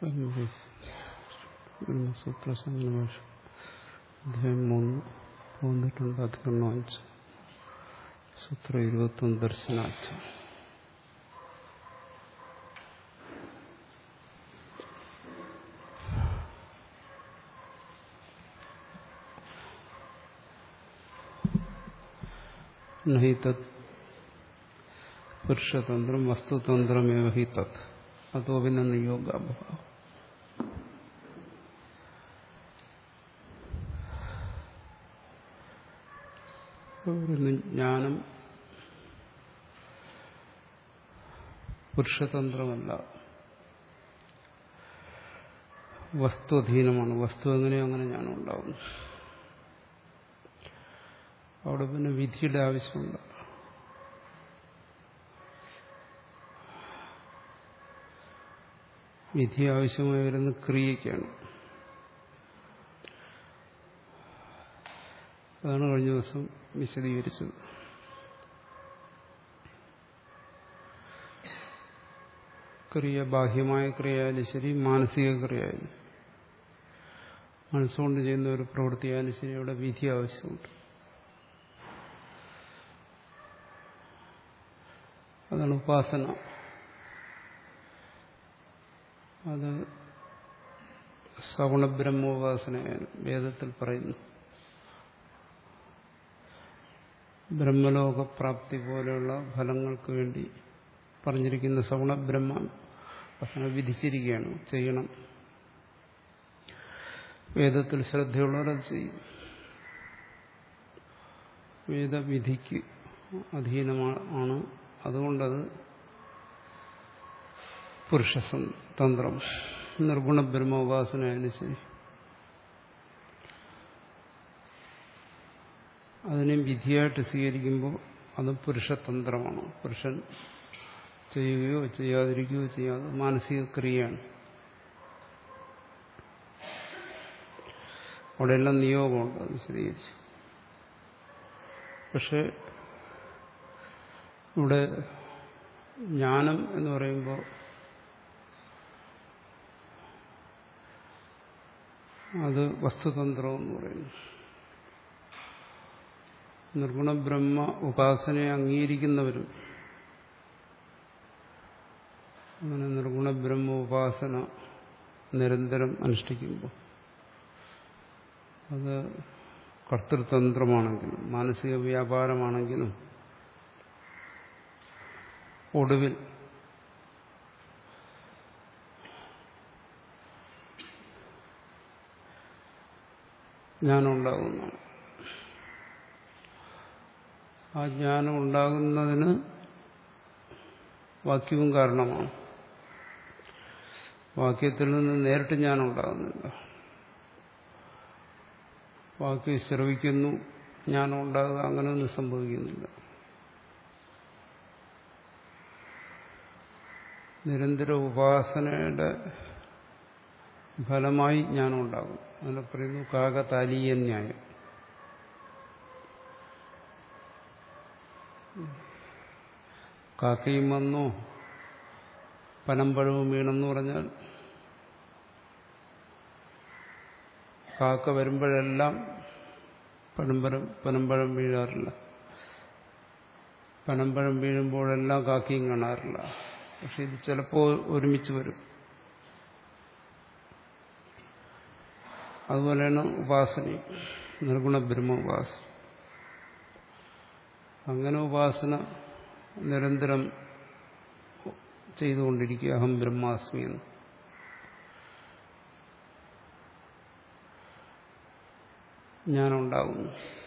ബ്രഹ്മസൂത്രസംഗ്രമേഷ അധ്യായം മൂന്ന് പോന്നിട്ടുണ്ട് അധികരണം അഞ്ച് സൂത്ര ഇരുപത്തൊന്ന് ദർശനാച്ച നഹി തത് പുരുഷതന്ത്രം വസ്തുതന്ത്രമേവ ഹി തത് അതോ പിന്നെ നിയോഗാഭാവം ജ്ഞാനം പുരുഷതന്ത്രമല്ല വസ്തു അധീനമാണ് വസ്തു എങ്ങനെയോ അങ്ങനെ ജ്ഞാനം ഉണ്ടാവുന്നു അവിടെ പിന്നെ വിധിയുടെ ആവശ്യമുണ്ട് വിധി ആവശ്യമായി വരുന്ന ക്രിയയ്ക്കാണ് അതാണ് കഴിഞ്ഞ ദിവസം വിശദീകരിച്ചത് ക്രിയ ബാഹ്യമായ ക്രിയയായാലും ശരി മാനസിക ക്രിയയായാലും മനസ്സുകൊണ്ട് ചെയ്യുന്ന ഒരു പ്രവൃത്തിയായാലും ശരി അവിടെ വിധി ആവശ്യമുണ്ട് അതാണ് ഉപാസന അത് സഗുണബ്രഹ്മോപാസനയാണ് വേദത്തിൽ പറയുന്നു ബ്രഹ്മലോകപ്രാപ്തി പോലെയുള്ള ഫലങ്ങൾക്ക് വേണ്ടി പറഞ്ഞിരിക്കുന്ന സഗുണബ്രഹ്മ ഭക്ഷണം വിധിച്ചിരിക്കുകയാണ് ചെയ്യണം വേദത്തിൽ ശ്രദ്ധയുള്ളവരത് ചെയ്യും വേദവിധിക്ക് അധീനമാണ് അതുകൊണ്ടത് പുരുഷതന്ത്രം നിർഗുണ ബ്രഹ്മോപാസനയായാലും ശരി അതിനെ വിധിയായിട്ട് സ്വീകരിക്കുമ്പോൾ അത് പുരുഷതന്ത്രമാണ് പുരുഷൻ ചെയ്യുകയോ ചെയ്യാതിരിക്കുകയോ ചെയ്യാതെ മാനസിക ക്രിയയാണ് അവിടെയെല്ലാം നിയോഗമുണ്ട് അത് വിശദീകരിച്ചു പക്ഷെ ഇവിടെ ജ്ഞാനം എന്ന് പറയുമ്പോൾ അത് വസ്തുതന്ത്രം എന്ന് പറയുന്നു നിർഗുണ ബ്രഹ്മ ഉപാസനയെ അംഗീകരിക്കുന്നവരും അങ്ങനെ നിർഗുണ ബ്രഹ്മ ഉപാസന നിരന്തരം അനുഷ്ഠിക്കുമ്പോൾ അത് കർത്തൃതന്ത്രമാണെങ്കിലും മാനസിക വ്യാപാരമാണെങ്കിലും ഒടുവിൽ ജ്ഞാനം ഉണ്ടാകുന്നതാണ് ആ ജ്ഞാനം ഉണ്ടാകുന്നതിന് വാക്യവും കാരണമാണ് വാക്യത്തിൽ നിന്ന് നേരിട്ട് ജ്ഞാനം ഉണ്ടാകുന്നില്ല വാക്യം ശ്രവിക്കുന്നു ജ്ഞാനം ഉണ്ടാകുക അങ്ങനെയൊന്നും സംഭവിക്കുന്നില്ല നിരന്തര ഉപാസനയുടെ ഫലമായി ജ്ഞാനം ഉണ്ടാകും അതിനെ പറയുന്നു കാകതാലീയ ന്യായം കാക്കയും വന്നോ പനമ്പഴവും വീണെന്ന് പറഞ്ഞാൽ കാക്ക വരുമ്പോഴെല്ലാം പനമ്പഴം പനമ്പഴം വീഴാറില്ല പനമ്പഴം വീഴുമ്പോഴെല്ലാം കാക്കയും കാണാറില്ല പക്ഷെ ഇത് ചിലപ്പോൾ ഒരുമിച്ച് വരും അതുപോലെയാണ് ഉപാസന നിർഗുണ ബ്രഹ്മ ഉപാസന അങ്ങനെ ഉപാസന നിരന്തരം ചെയ്തുകൊണ്ടിരിക്കുക അഹം ബ്രഹ്മാസ്മി എന്ന് ജ്ഞാനമുണ്ടാകുന്നു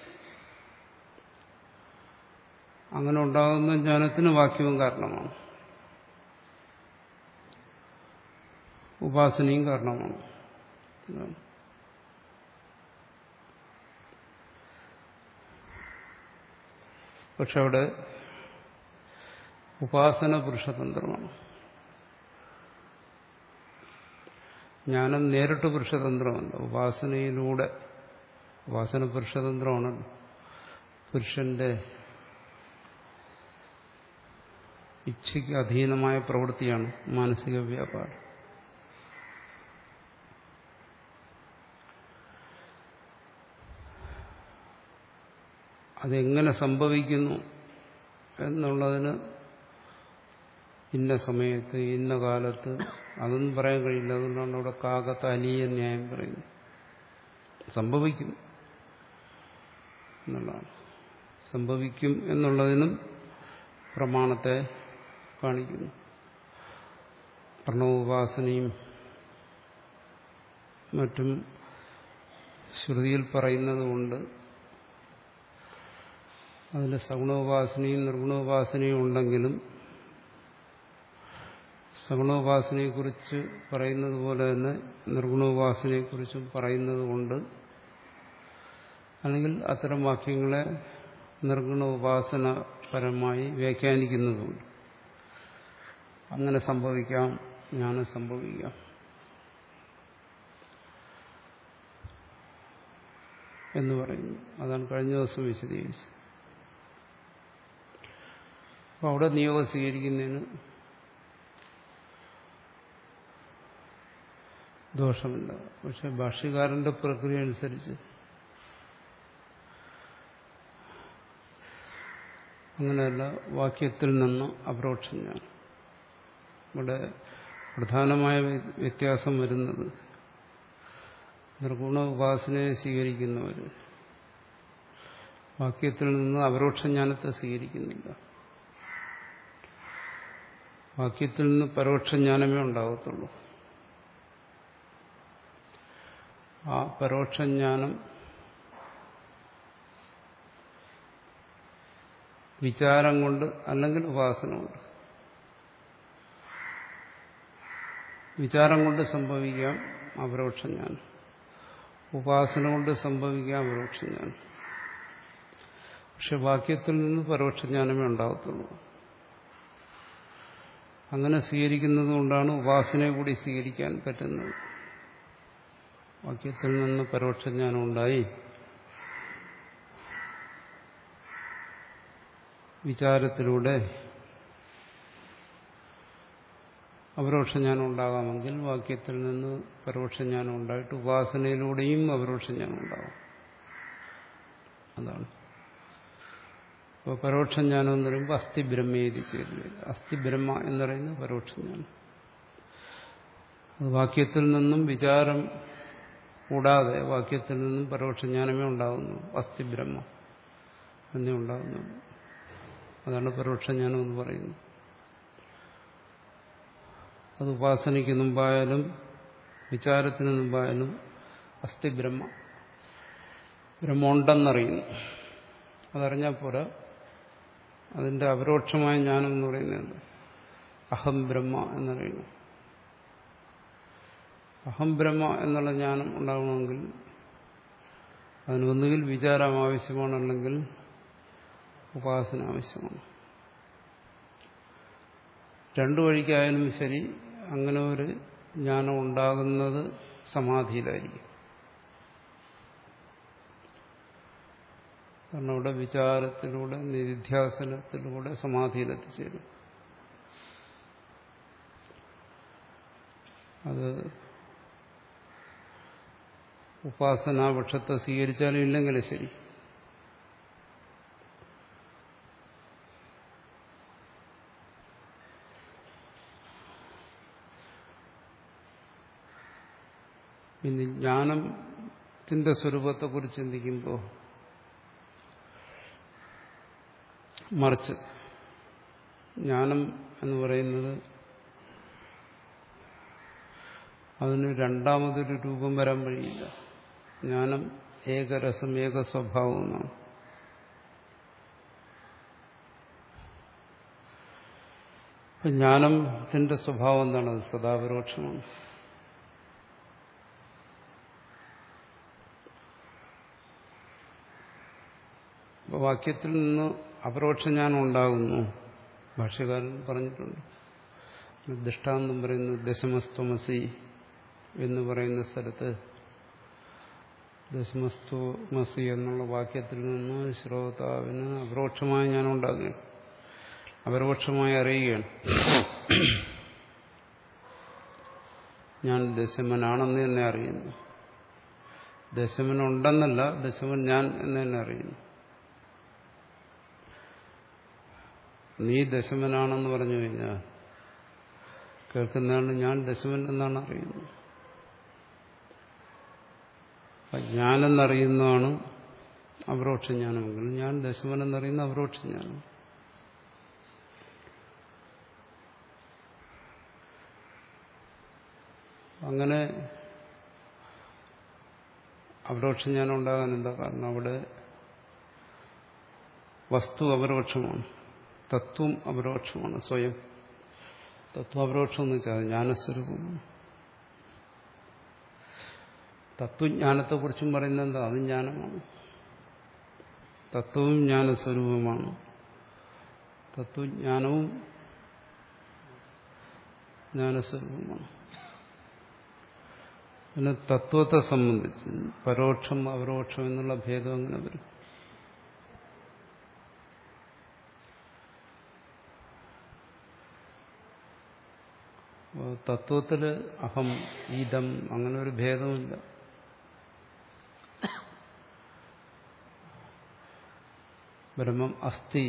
അങ്ങനെ ഉണ്ടാകുന്ന ജ്ഞാനത്തിന് വാക്യവും കാരണമാണ് ഉപാസനയും കാരണമാണ് പക്ഷെ അവിടെ ഉപാസന പുരുഷതന്ത്രമാണ് ജ്ഞാനം നേരിട്ട് പുരുഷതന്ത്രമല്ല ഉപാസനയിലൂടെ ഉപാസന പുരുഷതന്ത്രമാണല്ലോ പുരുഷന്റെ ഇച്ഛയ്ക്ക് അധീനമായ പ്രവൃത്തിയാണ് മാനസിക വ്യാപാരം അതെങ്ങനെ സംഭവിക്കുന്നു എന്നുള്ളതിന് ഇന്ന സമയത്ത് ഇന്ന കാലത്ത് അതൊന്നും പറയാൻ കഴിയില്ല അതുകൊണ്ടാണ് അവിടെ കാകത്ത് അനീയ ന്യായം പറയുന്നത് സംഭവിക്കും എന്നുള്ളതാണ് സംഭവിക്കും എന്നുള്ളതിനും പ്രമാണത്തെ കാണിക്കുന്നു പ്രണവോപാസനയും മറ്റും ശ്രുതിയിൽ പറയുന്നത് കൊണ്ട് അതിൽ സഗുണോപാസനയും നിർഗുണോപാസനയും ഉണ്ടെങ്കിലും സഗുണോപാസനയെക്കുറിച്ച് പറയുന്നത് പോലെ തന്നെ നിർഗുണോപാസനയെക്കുറിച്ചും പറയുന്നത് കൊണ്ട് അല്ലെങ്കിൽ അത്തരം വാക്യങ്ങളെ നിർഗുണ ഉപാസന പരമായി വ്യാഖ്യാനിക്കുന്നതുകൊണ്ട് അങ്ങനെ സംഭവിക്കാം ജ്ഞാനം സംഭവിക്കാം എന്ന് പറയുന്നു അതാണ് കഴിഞ്ഞ ദിവസം വിശദീകരിച്ചത് അപ്പോൾ അവിടെ നിയോഗം സ്വീകരിക്കുന്നതിന് ദോഷമില്ല പക്ഷെ ഭാഷ്യകാരന്റെ പ്രക്രിയ അനുസരിച്ച് അങ്ങനെയല്ല വാക്യത്തിൽ നിന്ന് അപരോക്ഷം ഞാൻ ഇവിടെ പ്രധാനമായ വ്യത്യാസം വരുന്നത് നിർഗുണ ഉപാസനയെ സ്വീകരിക്കുന്നവർ വാക്യത്തിൽ നിന്ന് അപരോക്ഷ ജ്ഞാനത്തെ സ്വീകരിക്കുന്നില്ല വാക്യത്തിൽ നിന്ന് പരോക്ഷ ജ്ഞാനമേ ഉണ്ടാകത്തുള്ളൂ ആ പരോക്ഷജ്ഞാനം വിചാരം കൊണ്ട് അല്ലെങ്കിൽ ഉപാസന കൊണ്ട് വിചാരം കൊണ്ട് സംഭവിക്കാം അപരോക്ഷജ്ഞാനം ഉപാസന കൊണ്ട് സംഭവിക്കാം അപരോക്ഷജ്ഞാനം പക്ഷെ വാക്യത്തിൽ നിന്ന് പരോക്ഷജ്ഞാനമേ ഉണ്ടാകത്തുള്ളൂ അങ്ങനെ സ്വീകരിക്കുന്നത് കൊണ്ടാണ് ഉപാസനയെ കൂടി സ്വീകരിക്കാൻ പറ്റുന്നത് വാക്യത്തിൽ നിന്ന് പരോക്ഷജ്ഞാനം ഉണ്ടായി വിചാരത്തിലൂടെ അപരോക്ഷജ്ഞാനം ഉണ്ടാകാമെങ്കിൽ വാക്യത്തിൽ നിന്ന് പരോക്ഷജ്ഞാനം ഉണ്ടായിട്ട് ഉപാസനയിലൂടെയും അപരോക്ഷജ്ഞാനം ഉണ്ടാകും അതാണ് ഇപ്പോൾ പരോക്ഷജ്ഞാനം എന്ന് പറയുമ്പോൾ അസ്ഥി ബ്രഹ്മേതി ചേരുന്നത് അസ്ഥി ബ്രഹ്മ എന്ന് പറയുന്നത് പരോക്ഷജ്ഞാനം അത് വാക്യത്തിൽ നിന്നും വിചാരം കൂടാതെ വാക്യത്തിൽ നിന്നും പരോക്ഷജ്ഞാനമേ ഉണ്ടാകുന്നു അസ്ഥി ബ്രഹ്മ എന്നേ ഉണ്ടാകുന്നുള്ളൂ അതാണ് പരോക്ഷജ്ഞാനം എന്ന് പറയുന്നത് അത് ഉപാസനയ്ക്ക് മുമ്പായാലും വിചാരത്തിന് മുമ്പായാലും അസ്ഥി ബ്രഹ്മ ബ്രഹ്മമുണ്ടെന്നറിയുന്നു അതറിഞ്ഞാൽ പോരാ അതിന്റെ അപരോക്ഷമായ ജ്ഞാനം എന്ന് പറയുന്നത് അഹം ബ്രഹ്മ എന്നറിയുന്നു അഹം ബ്രഹ്മ എന്നുള്ള ജ്ഞാനം ഉണ്ടാകണമെങ്കിൽ അതിനൊന്നുകിൽ വിചാരം ആവശ്യമാണ് അല്ലെങ്കിൽ ഉപാസന ആവശ്യമാണ് രണ്ടു വഴിക്കായാലും ശരി അങ്ങനെ ഒരു ജ്ഞാനം ഉണ്ടാകുന്നത് സമാധിയിലായിരിക്കും കാരണം അവിടെ വിചാരത്തിലൂടെ നിധ്യാസനത്തിലൂടെ സമാധിയിലെത്തിച്ചേരും അത് ഉപാസനാപക്ഷത്തെ സ്വീകരിച്ചാലും ഇല്ലെങ്കിലും ശരി ഇനി ജ്ഞാനത്തിന്റെ സ്വരൂപത്തെക്കുറിച്ച് ചിന്തിക്കുമ്പോൾ മറിച്ച് ജ്ഞാനം എന്ന് പറയുന്നത് അതിന് രണ്ടാമതൊരു രൂപം വരാൻ വഴിയില്ല ജ്ഞാനം ഏകരസം ഏക സ്വഭാവം എന്നാണ് ജ്ഞാനത്തിന്റെ സ്വഭാവം എന്താണ് അത് സദാപരോക്ഷമാണ് അപ്പോൾ വാക്യത്തിൽ നിന്ന് അപരോക്ഷ ജ്ഞാനം ഉണ്ടാകുന്നു ഭാഷ്യകാരൻ പറഞ്ഞിട്ടുണ്ട് ദൃഷ്ടാന്തം പറയുന്നു ദശമസ്ത്വമസി എന്ന് പറയുന്ന സ്ഥലത്ത് ദശമസ്തുമസി എന്നുള്ള വാക്യത്തിൽ നിന്ന് ശ്രോതാവിന് അപരോക്ഷമായ ജ്ഞാനം ഉണ്ടാകുകയാണ് അപരോക്ഷമായി അറിയുകയാണ് ഞാൻ ദശമനാണെന്ന് തന്നെ അറിയുന്നു ദശമനുണ്ടെന്നല്ല ദശമൻ ഞാൻ എന്ന് തന്നെ അറിയുന്നു നീ ദശമനാണെന്ന് പറഞ്ഞു കഴിഞ്ഞാൽ കേൾക്കുന്നതാണ് ഞാൻ ദശമൻ എന്നാണ് അറിയുന്നത് ഞാനെന്നറിയുന്നതാണ് അപരോക്ഷ ജ്ഞാനമെങ്കിൽ ഞാൻ ദശമൻ എന്നറിയുന്ന അപരോക്ഷ ജ്ഞാനം അങ്ങനെ അപരോക്ഷ ജ്ഞാനം ഉണ്ടാകാൻ എന്താ കാരണം അവിടെ വസ്തു അപരോക്ഷമാണ് തത്വം അപരോക്ഷമാണ് സ്വയം തത്വം അപരോക്ഷം എന്ന് വെച്ചാൽ ജ്ഞാനസ്വരൂപമാണ് തത്വജ്ഞാനത്തെക്കുറിച്ചും പറയുന്നത് എന്താ അതും ജ്ഞാനമാണ് തത്വവും ജ്ഞാനസ്വരൂപമാണ് തത്വജ്ഞാനവും ജ്ഞാനസ്വരൂപമാണ് പിന്നെ തത്വത്തെ സംബന്ധിച്ച് പരോക്ഷം അപരോക്ഷം എന്നുള്ള ഭേദം അങ്ങനെ വരും തത്വത്തില് അഹം ഈതം അങ്ങനെ ഒരു ഭേദമില്ല ബ്രഹ്മം അസ്ഥി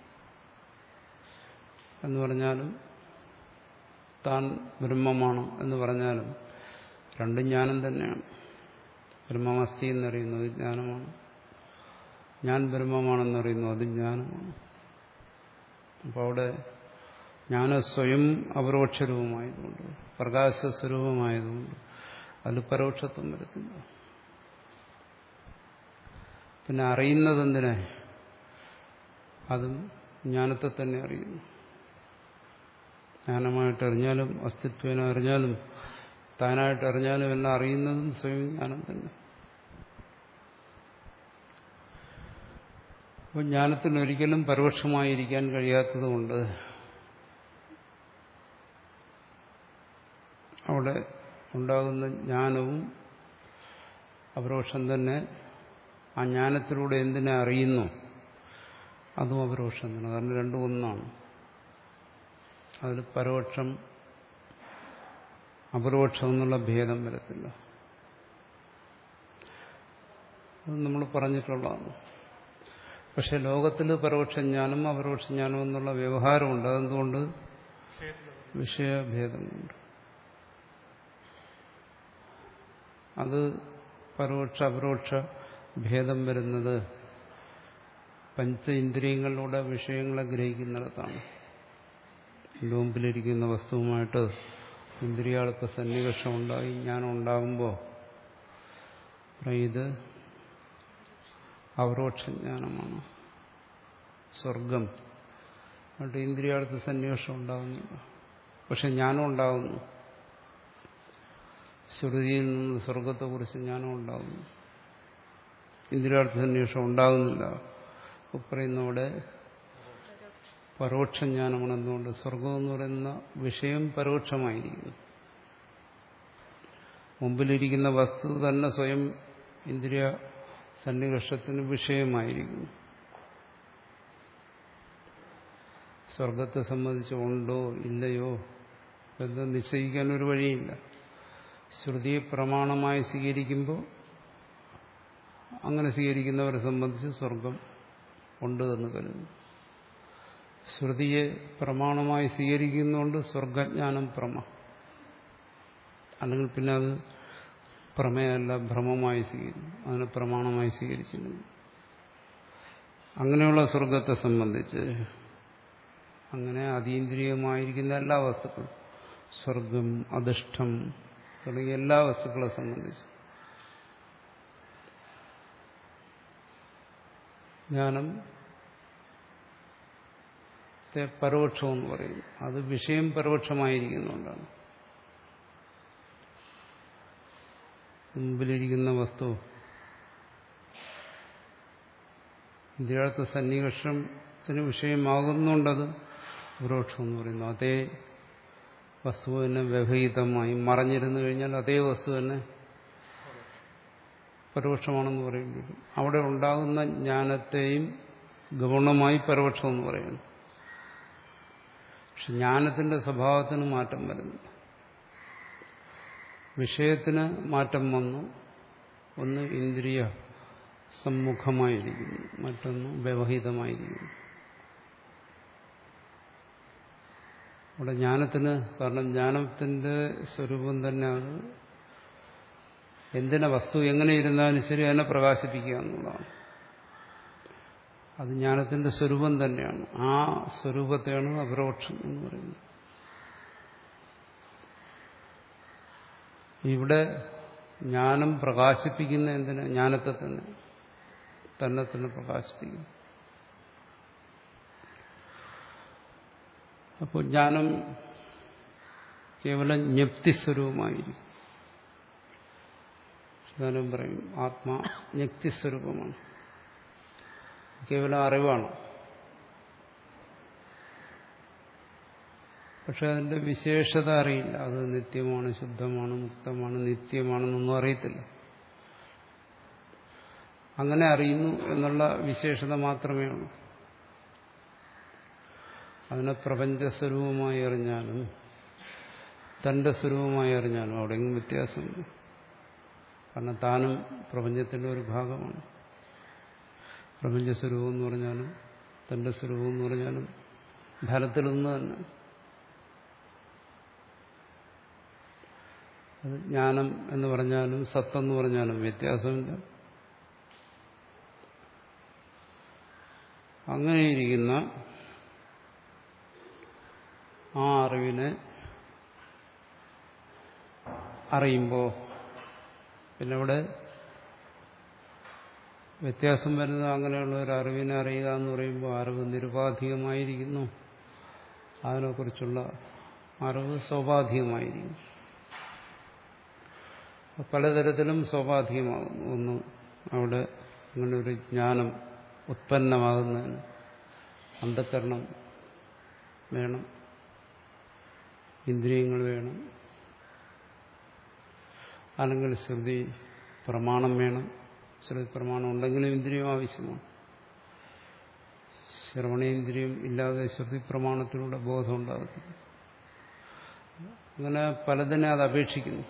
എന്ന് പറഞ്ഞാലും താൻ ബ്രഹ്മമാണ് എന്ന് പറഞ്ഞാലും രണ്ടും ജ്ഞാനം തന്നെയാണ് ബ്രഹ്മമസ്തി എന്നറിയുന്നത് ജ്ഞാനമാണ് ഞാൻ ബ്രഹ്മമാണെന്നറിയുന്നു അത് ജ്ഞാനമാണ് അപ്പോൾ അവിടെ ജ്ഞാന സ്വയം അപരോക്ഷരൂപമായതുകൊണ്ട് പ്രകാശസ്വരൂപമായതുകൊണ്ട് അതിൽ പരോക്ഷത്വം വരത്തില്ല പിന്നെ അറിയുന്നതെന്തിനെ അതും ജ്ഞാനത്തെ തന്നെ അറിയുന്നു ജ്ഞാനമായിട്ട് അറിഞ്ഞാലും അസ്തിത്വന അറിഞ്ഞാലും താനായിട്ട് അറിഞ്ഞാലും എല്ലാം അറിയുന്നതും സ്വയം ജ്ഞാനം തന്നെ അപ്പോൾ ജ്ഞാനത്തിന് ഒരിക്കലും പരോക്ഷമായിരിക്കാൻ കഴിയാത്തതുകൊണ്ട് അവിടെ ഉണ്ടാകുന്ന ജ്ഞാനവും അപരോക്ഷം തന്നെ ആ ജ്ഞാനത്തിലൂടെ എന്തിനെ അറിയുന്നു അതും അപരോക്ഷം തന്നെ കാരണം രണ്ടും ഒന്നാണ് അതിൽ പരോക്ഷം അപരോക്ഷം എന്നുള്ള ഭേദം വരത്തില്ല അത് നമ്മൾ പറഞ്ഞിട്ടുള്ളതാണ് പക്ഷെ ലോകത്തിൽ പരോക്ഷജ്ഞാനം അപരോക്ഷജ്ഞാനം എന്നുള്ള വ്യവഹാരമുണ്ട് അതെന്തുകൊണ്ട് വിഷയഭേദം കൊണ്ട് അത് പരോക്ഷ അപരോക്ഷ ഭേദം വരുന്നത് പഞ്ച ഇന്ദ്രിയങ്ങളിലൂടെ വിഷയങ്ങളെ ഗ്രഹിക്കുന്നിടത്താണ് മുമ്പിലിരിക്കുന്ന വസ്തുവുമായിട്ട് ഇന്ദ്രിയാൾക്ക് സന്നിവേഷം ഉണ്ടായി ജ്ഞാനം ഉണ്ടാകുമ്പോൾ ഇത് അപരോക്ഷജ്ഞാനമാണ് സ്വർഗം എന്നിട്ട് ഇന്ദ്രിയാൾക്ക് സന്നിവേഷം ഉണ്ടാകുന്നില്ല പക്ഷെ ജ്ഞാനം ഉണ്ടാകുന്നു ശ്രുതിയിൽ നിന്ന് സ്വർഗത്തെക്കുറിച്ച് ജ്ഞാനം ഉണ്ടാകുന്നു ഇന്ദ്രിയാർത്ഥ സന്വേഷണം ഉണ്ടാകുന്നില്ല പറയുന്നവിടെ പരോക്ഷ ജ്ഞാനമാണ് എന്തുകൊണ്ട് സ്വർഗം എന്ന് പറയുന്ന വിഷയം പരോക്ഷമായിരിക്കുന്നു മുമ്പിലിരിക്കുന്ന വസ്തു തന്നെ സ്വയം ഇന്ദ്രിയ സന്നികർഷത്തിന് വിഷയമായിരിക്കുന്നു സ്വർഗത്തെ സംബന്ധിച്ച് ഉണ്ടോ ഇല്ലയോ എന്ന് നിശ്ചയിക്കാൻ ഒരു വഴിയില്ല ശ്രുതിയെ പ്രമാണമായി സ്വീകരിക്കുമ്പോൾ അങ്ങനെ സ്വീകരിക്കുന്നവരെ സംബന്ധിച്ച് സ്വർഗം ഉണ്ട് എന്ന് കരുതുന്നു ശ്രുതിയെ പ്രമാണമായി സ്വീകരിക്കുന്നതുകൊണ്ട് സ്വർഗജ്ഞാനം പ്രമ അല്ലെങ്കിൽ പിന്നെ അത് പ്രമേയല്ല ഭ്രമമായി സ്വീകരിക്കും അതിനെ പ്രമാണമായി സ്വീകരിച്ചിരുന്നു അങ്ങനെയുള്ള സ്വർഗത്തെ സംബന്ധിച്ച് അങ്ങനെ അതീന്ദ്രിയമായിരിക്കുന്ന എല്ലാ വസ്തുക്കളും സ്വർഗം അധിഷ്ഠം തുടങ്ങിയ എല്ലാ വസ്തുക്കളെ സംബന്ധിച്ച് ജ്ഞാനം പരോക്ഷം എന്ന് പറയുന്നു അത് വിഷയം പരോക്ഷമായിരിക്കുന്നുകൊണ്ടാണ് മുമ്പിലിരിക്കുന്ന വസ്തു ഇന്ത്യയുടെ സന്നികർഷത്തിന് വിഷയമാകുന്നുണ്ടത് പരോക്ഷം എന്ന് പറയുന്നു അതേ വസ്തു തന്നെ വ്യവഹിതമായി മറഞ്ഞിരുന്നു കഴിഞ്ഞാൽ അതേ വസ്തു തന്നെ പരോക്ഷമാണെന്ന് പറയേണ്ടി വരും അവിടെ ഉണ്ടാകുന്ന ജ്ഞാനത്തെയും ഗൗണമായി പരോക്ഷം എന്ന് പറയുന്നു പക്ഷെ ജ്ഞാനത്തിന്റെ സ്വഭാവത്തിന് മാറ്റം വരുന്നു വിഷയത്തിന് മാറ്റം വന്നു ഒന്ന് ഇന്ദ്രിയ സമ്മുഖമായിരിക്കുന്നു മറ്റൊന്ന് വ്യവഹിതമായിരിക്കുന്നു അവിടെ ജ്ഞാനത്തിന് കാരണം ജ്ഞാനത്തിന്റെ സ്വരൂപം തന്നെ അത് എന്തിനെ വസ്തു എങ്ങനെ ഇരുന്നാലും ശരി അതിനെ പ്രകാശിപ്പിക്കുക എന്നുള്ളതാണ് അത് ജ്ഞാനത്തിന്റെ സ്വരൂപം തന്നെയാണ് ആ സ്വരൂപത്തെയാണ് അപരോക്ഷം എന്ന് പറയുന്നത് ഇവിടെ ജ്ഞാനം പ്രകാശിപ്പിക്കുന്ന എന്തിന് ജ്ഞാനത്തെ തന്നെ തന്നെ തന്നെ പ്രകാശിപ്പിക്കുന്നു അപ്പോൾ ജ്ഞാനം കേവലം ജ്ഞപ്തിസ്വരൂപമായിരിക്കും ജ്ഞാനം പറയും ആത്മാ ജ്ഞപ്തിസ്വരൂപമാണ് കേവലം അറിവാണ് പക്ഷെ അതിന്റെ വിശേഷത അറിയില്ല അത് നിത്യമാണ് ശുദ്ധമാണ് മുക്തമാണ് നിത്യമാണെന്നൊന്നും അറിയത്തില്ല അങ്ങനെ അറിയുന്നു എന്നുള്ള വിശേഷത മാത്രമേ ഉള്ളൂ അതിനെ പ്രപഞ്ചസ്വരൂപമായി അറിഞ്ഞാലും തന്റെ സ്വരൂപമായി അറിഞ്ഞാലും അവിടെയെങ്കിലും വ്യത്യാസമില്ല കാരണം താനും പ്രപഞ്ചത്തിന്റെ ഒരു ഭാഗമാണ് പ്രപഞ്ചസ്വരൂപം എന്ന് പറഞ്ഞാലും തന്റെ സ്വരൂപം എന്ന് പറഞ്ഞാലും ഫലത്തിലൊന്ന് തന്നെ അത് ജ്ഞാനം എന്ന് പറഞ്ഞാലും സത്തെന്ന് പറഞ്ഞാലും വ്യത്യാസമില്ല അങ്ങനെയിരിക്കുന്ന ആ അറിവിനെ അറിയുമ്പോൾ പിന്നെ ഇവിടെ വ്യത്യാസം വരുന്നത് അങ്ങനെയുള്ള ഒരു അറിവിനെ അറിയുക എന്ന് പറയുമ്പോൾ അറിവ് നിരുപാധികമായിരിക്കുന്നു അതിനെക്കുറിച്ചുള്ള അറിവ് സ്വാഭാവികമായിരിക്കും പലതരത്തിലും സ്വാഭാവികമാകുന്നു ഒന്ന് അവിടെ അങ്ങനെ ഒരു ജ്ഞാനം ഉത്പന്നമാകുന്നതിന് അന്ധകരണം വേണം ഇന്ദ്രിയങ്ങൾ വേണം അല്ലെങ്കിൽ ശ്രുതി പ്രമാണം വേണം ശ്രുതി പ്രമാണം ഉണ്ടെങ്കിലും ഇന്ദ്രിയം ആവശ്യമാണ് ശ്രവണേന്ദ്രിയം ഇല്ലാതെ ശ്രുതി പ്രമാണത്തിലൂടെ ബോധം ഉണ്ടാകത്തില്ല അങ്ങനെ പലതിനെ അത് അപേക്ഷിക്കുന്നു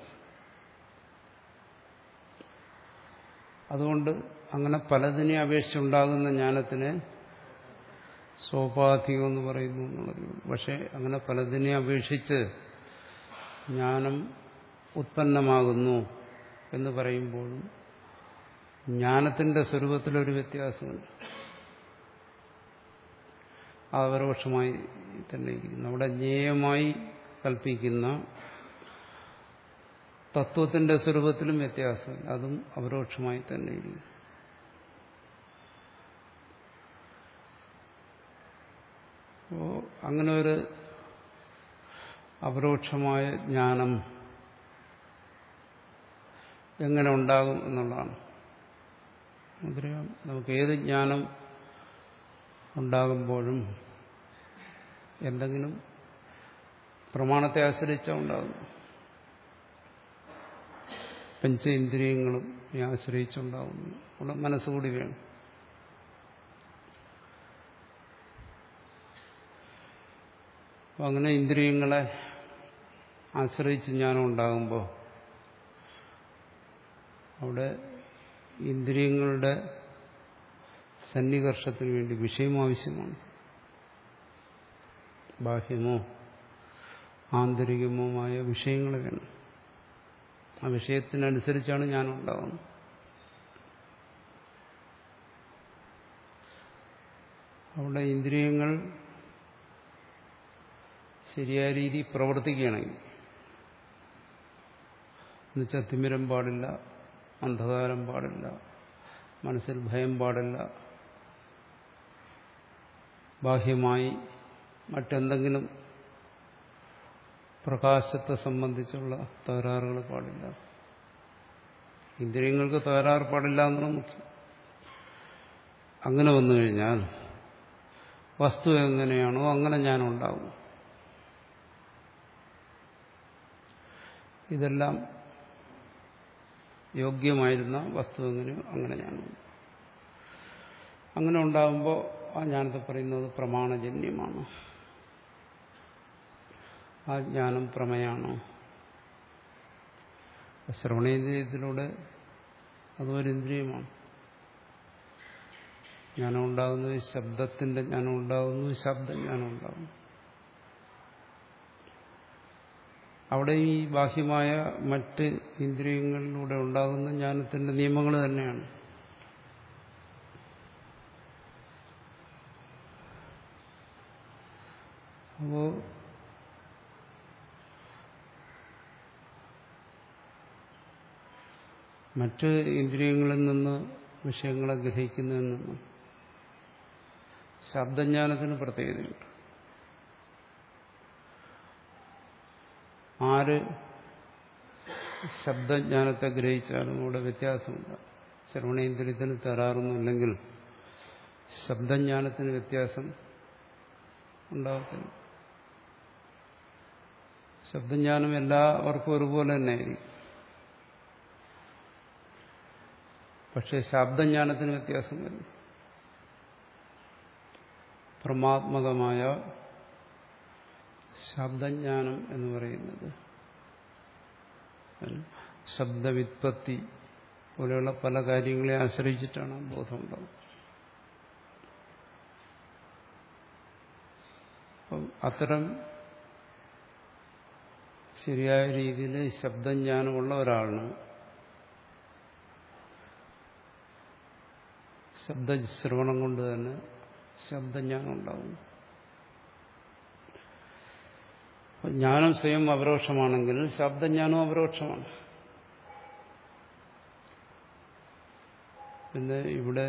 അതുകൊണ്ട് അങ്ങനെ പലതിനെ അപേക്ഷിച്ചുണ്ടാകുന്ന ജ്ഞാനത്തിനെ സോപാധികം എന്ന് പറയുന്നു എന്നുള്ളത് പക്ഷെ അങ്ങനെ പലതിനെ അപേക്ഷിച്ച് ജ്ഞാനം ഉത്പന്നമാകുന്നു എന്ന് പറയുമ്പോഴും ജ്ഞാനത്തിന്റെ സ്വരൂപത്തിലൊരു വ്യത്യാസമുണ്ട് അപരോക്ഷമായി തന്നെ ഇരിക്കുന്നു അവിടെ ജ്ഞേയമായി കൽപ്പിക്കുന്ന തത്വത്തിന്റെ സ്വരൂപത്തിലും വ്യത്യാസം അതും അപരോക്ഷമായി തന്നെ ഇരിക്കും അപ്പോ അങ്ങനെ ഒരു അപരോക്ഷമായ ജ്ഞാനം എങ്ങനെ ഉണ്ടാകും എന്നുള്ളതാണ് നമുക്കറിയാം നമുക്ക് ഏത് ജ്ഞാനം ഉണ്ടാകുമ്പോഴും എന്തെങ്കിലും പ്രമാണത്തെ ആശ്രയിച്ച ഉണ്ടാകുന്നു പഞ്ചേന്ദ്രിയങ്ങളും ആശ്രയിച്ചുണ്ടാകുന്നു അവിടെ മനസ്സുകൂടി വേണം അപ്പം അങ്ങനെ ഇന്ദ്രിയങ്ങളെ ആശ്രയിച്ച് ജ്ഞാനം ഉണ്ടാകുമ്പോൾ അവിടെ ഇന്ദ്രിയങ്ങളുടെ സന്നികർഷത്തിന് വേണ്ടി വിഷയം ആവശ്യമാണ് ബാഹ്യമോ ആന്തരികമോമായ വിഷയങ്ങൾ വേണം ആ വിഷയത്തിനനുസരിച്ചാണ് ഞാൻ ഉണ്ടാകുന്നത് അവിടെ ഇന്ദ്രിയങ്ങൾ ശരിയായ രീതി പ്രവർത്തിക്കുകയാണെങ്കിൽ എന്നുവെച്ചാൽ തിമിരം പാടില്ല അന്ധകാരം പാടില്ല മനസ്സിൽ ഭയം പാടില്ല ബാഹ്യമായി മറ്റെന്തെങ്കിലും പ്രകാശത്തെ സംബന്ധിച്ചുള്ള തകരാറുകൾ പാടില്ല ഇന്ദ്രിയങ്ങൾക്ക് തകരാറ് പാടില്ല എന്നുള്ള മുഖ്യം അങ്ങനെ വന്നു കഴിഞ്ഞാൽ വസ്തു എങ്ങനെയാണോ അങ്ങനെ ഞാൻ ഉണ്ടാവും ഇതെല്ലാം യോഗ്യമായിരുന്ന വസ്തു എങ്ങനെയോ അങ്ങനെ ഞാനുണ്ട് അങ്ങനെ ഉണ്ടാകുമ്പോൾ ആ ജ്ഞാനത്തെ പറയുന്നത് പ്രമാണജന്യമാണ് ആ ജ്ഞാനം പ്രമയാണോ ശ്രവണേന്ദ്രിയത്തിലൂടെ അതും ഇന്ദ്രിയമാണ് ജ്ഞാനം ഉണ്ടാകുന്നു ശബ്ദത്തിന്റെ ജ്ഞാനം ഉണ്ടാകുന്നു ശബ്ദജ്ഞാനം ഉണ്ടാകുന്നു അവിടെ ഈ ബാഹ്യമായ മറ്റ് ഇന്ദ്രിയങ്ങളിലൂടെ ഉണ്ടാകുന്ന ജ്ഞാനത്തിന്റെ നിയമങ്ങൾ തന്നെയാണ് അപ്പോ മറ്റ് ഇന്ദ്രിയങ്ങളിൽ നിന്ന് വിഷയങ്ങളെ ഗ്രഹിക്കുന്നതിൽ നിന്നും ശബ്ദജ്ഞാനത്തിന് പ്രത്യേകതയുണ്ട് ആര് ശബ്ദജ്ഞാനത്തെ ഗ്രഹിച്ചാലും ഇവിടെ വ്യത്യാസമില്ല ശ്രവണേന്ദ്രിയത്തിന് തരാറൊന്നുമില്ലെങ്കിൽ ശബ്ദജ്ഞാനത്തിന് വ്യത്യാസം ഉണ്ടാകത്തില്ല ശബ്ദജ്ഞാനം എല്ലാവർക്കും ഒരുപോലെ തന്നെയായിരിക്കും പക്ഷെ ശബ്ദജ്ഞാനത്തിന് വ്യത്യാസം വരും പ്രമാത്മകമായ ശബ്ദജ്ഞാനം എന്ന് പറയുന്നത് ശബ്ദവിത്പത്തി പോലെയുള്ള പല കാര്യങ്ങളെ ആശ്രയിച്ചിട്ടാണ് ബോധമുണ്ടാകുന്നത് അപ്പം അത്തരം ശരിയായ രീതിയിൽ ശബ്ദജ്ഞാനമുള്ള ഒരാളിന് ശബ്ദശ്രവണം കൊണ്ട് തന്നെ ശബ്ദജ്ഞാനം ഉണ്ടാകുന്നു ജ്ഞാനം സ്വയം അപരോക്ഷമാണെങ്കിൽ ശബ്ദജ്ഞാനവും അപരോക്ഷമാണ് പിന്നെ ഇവിടെ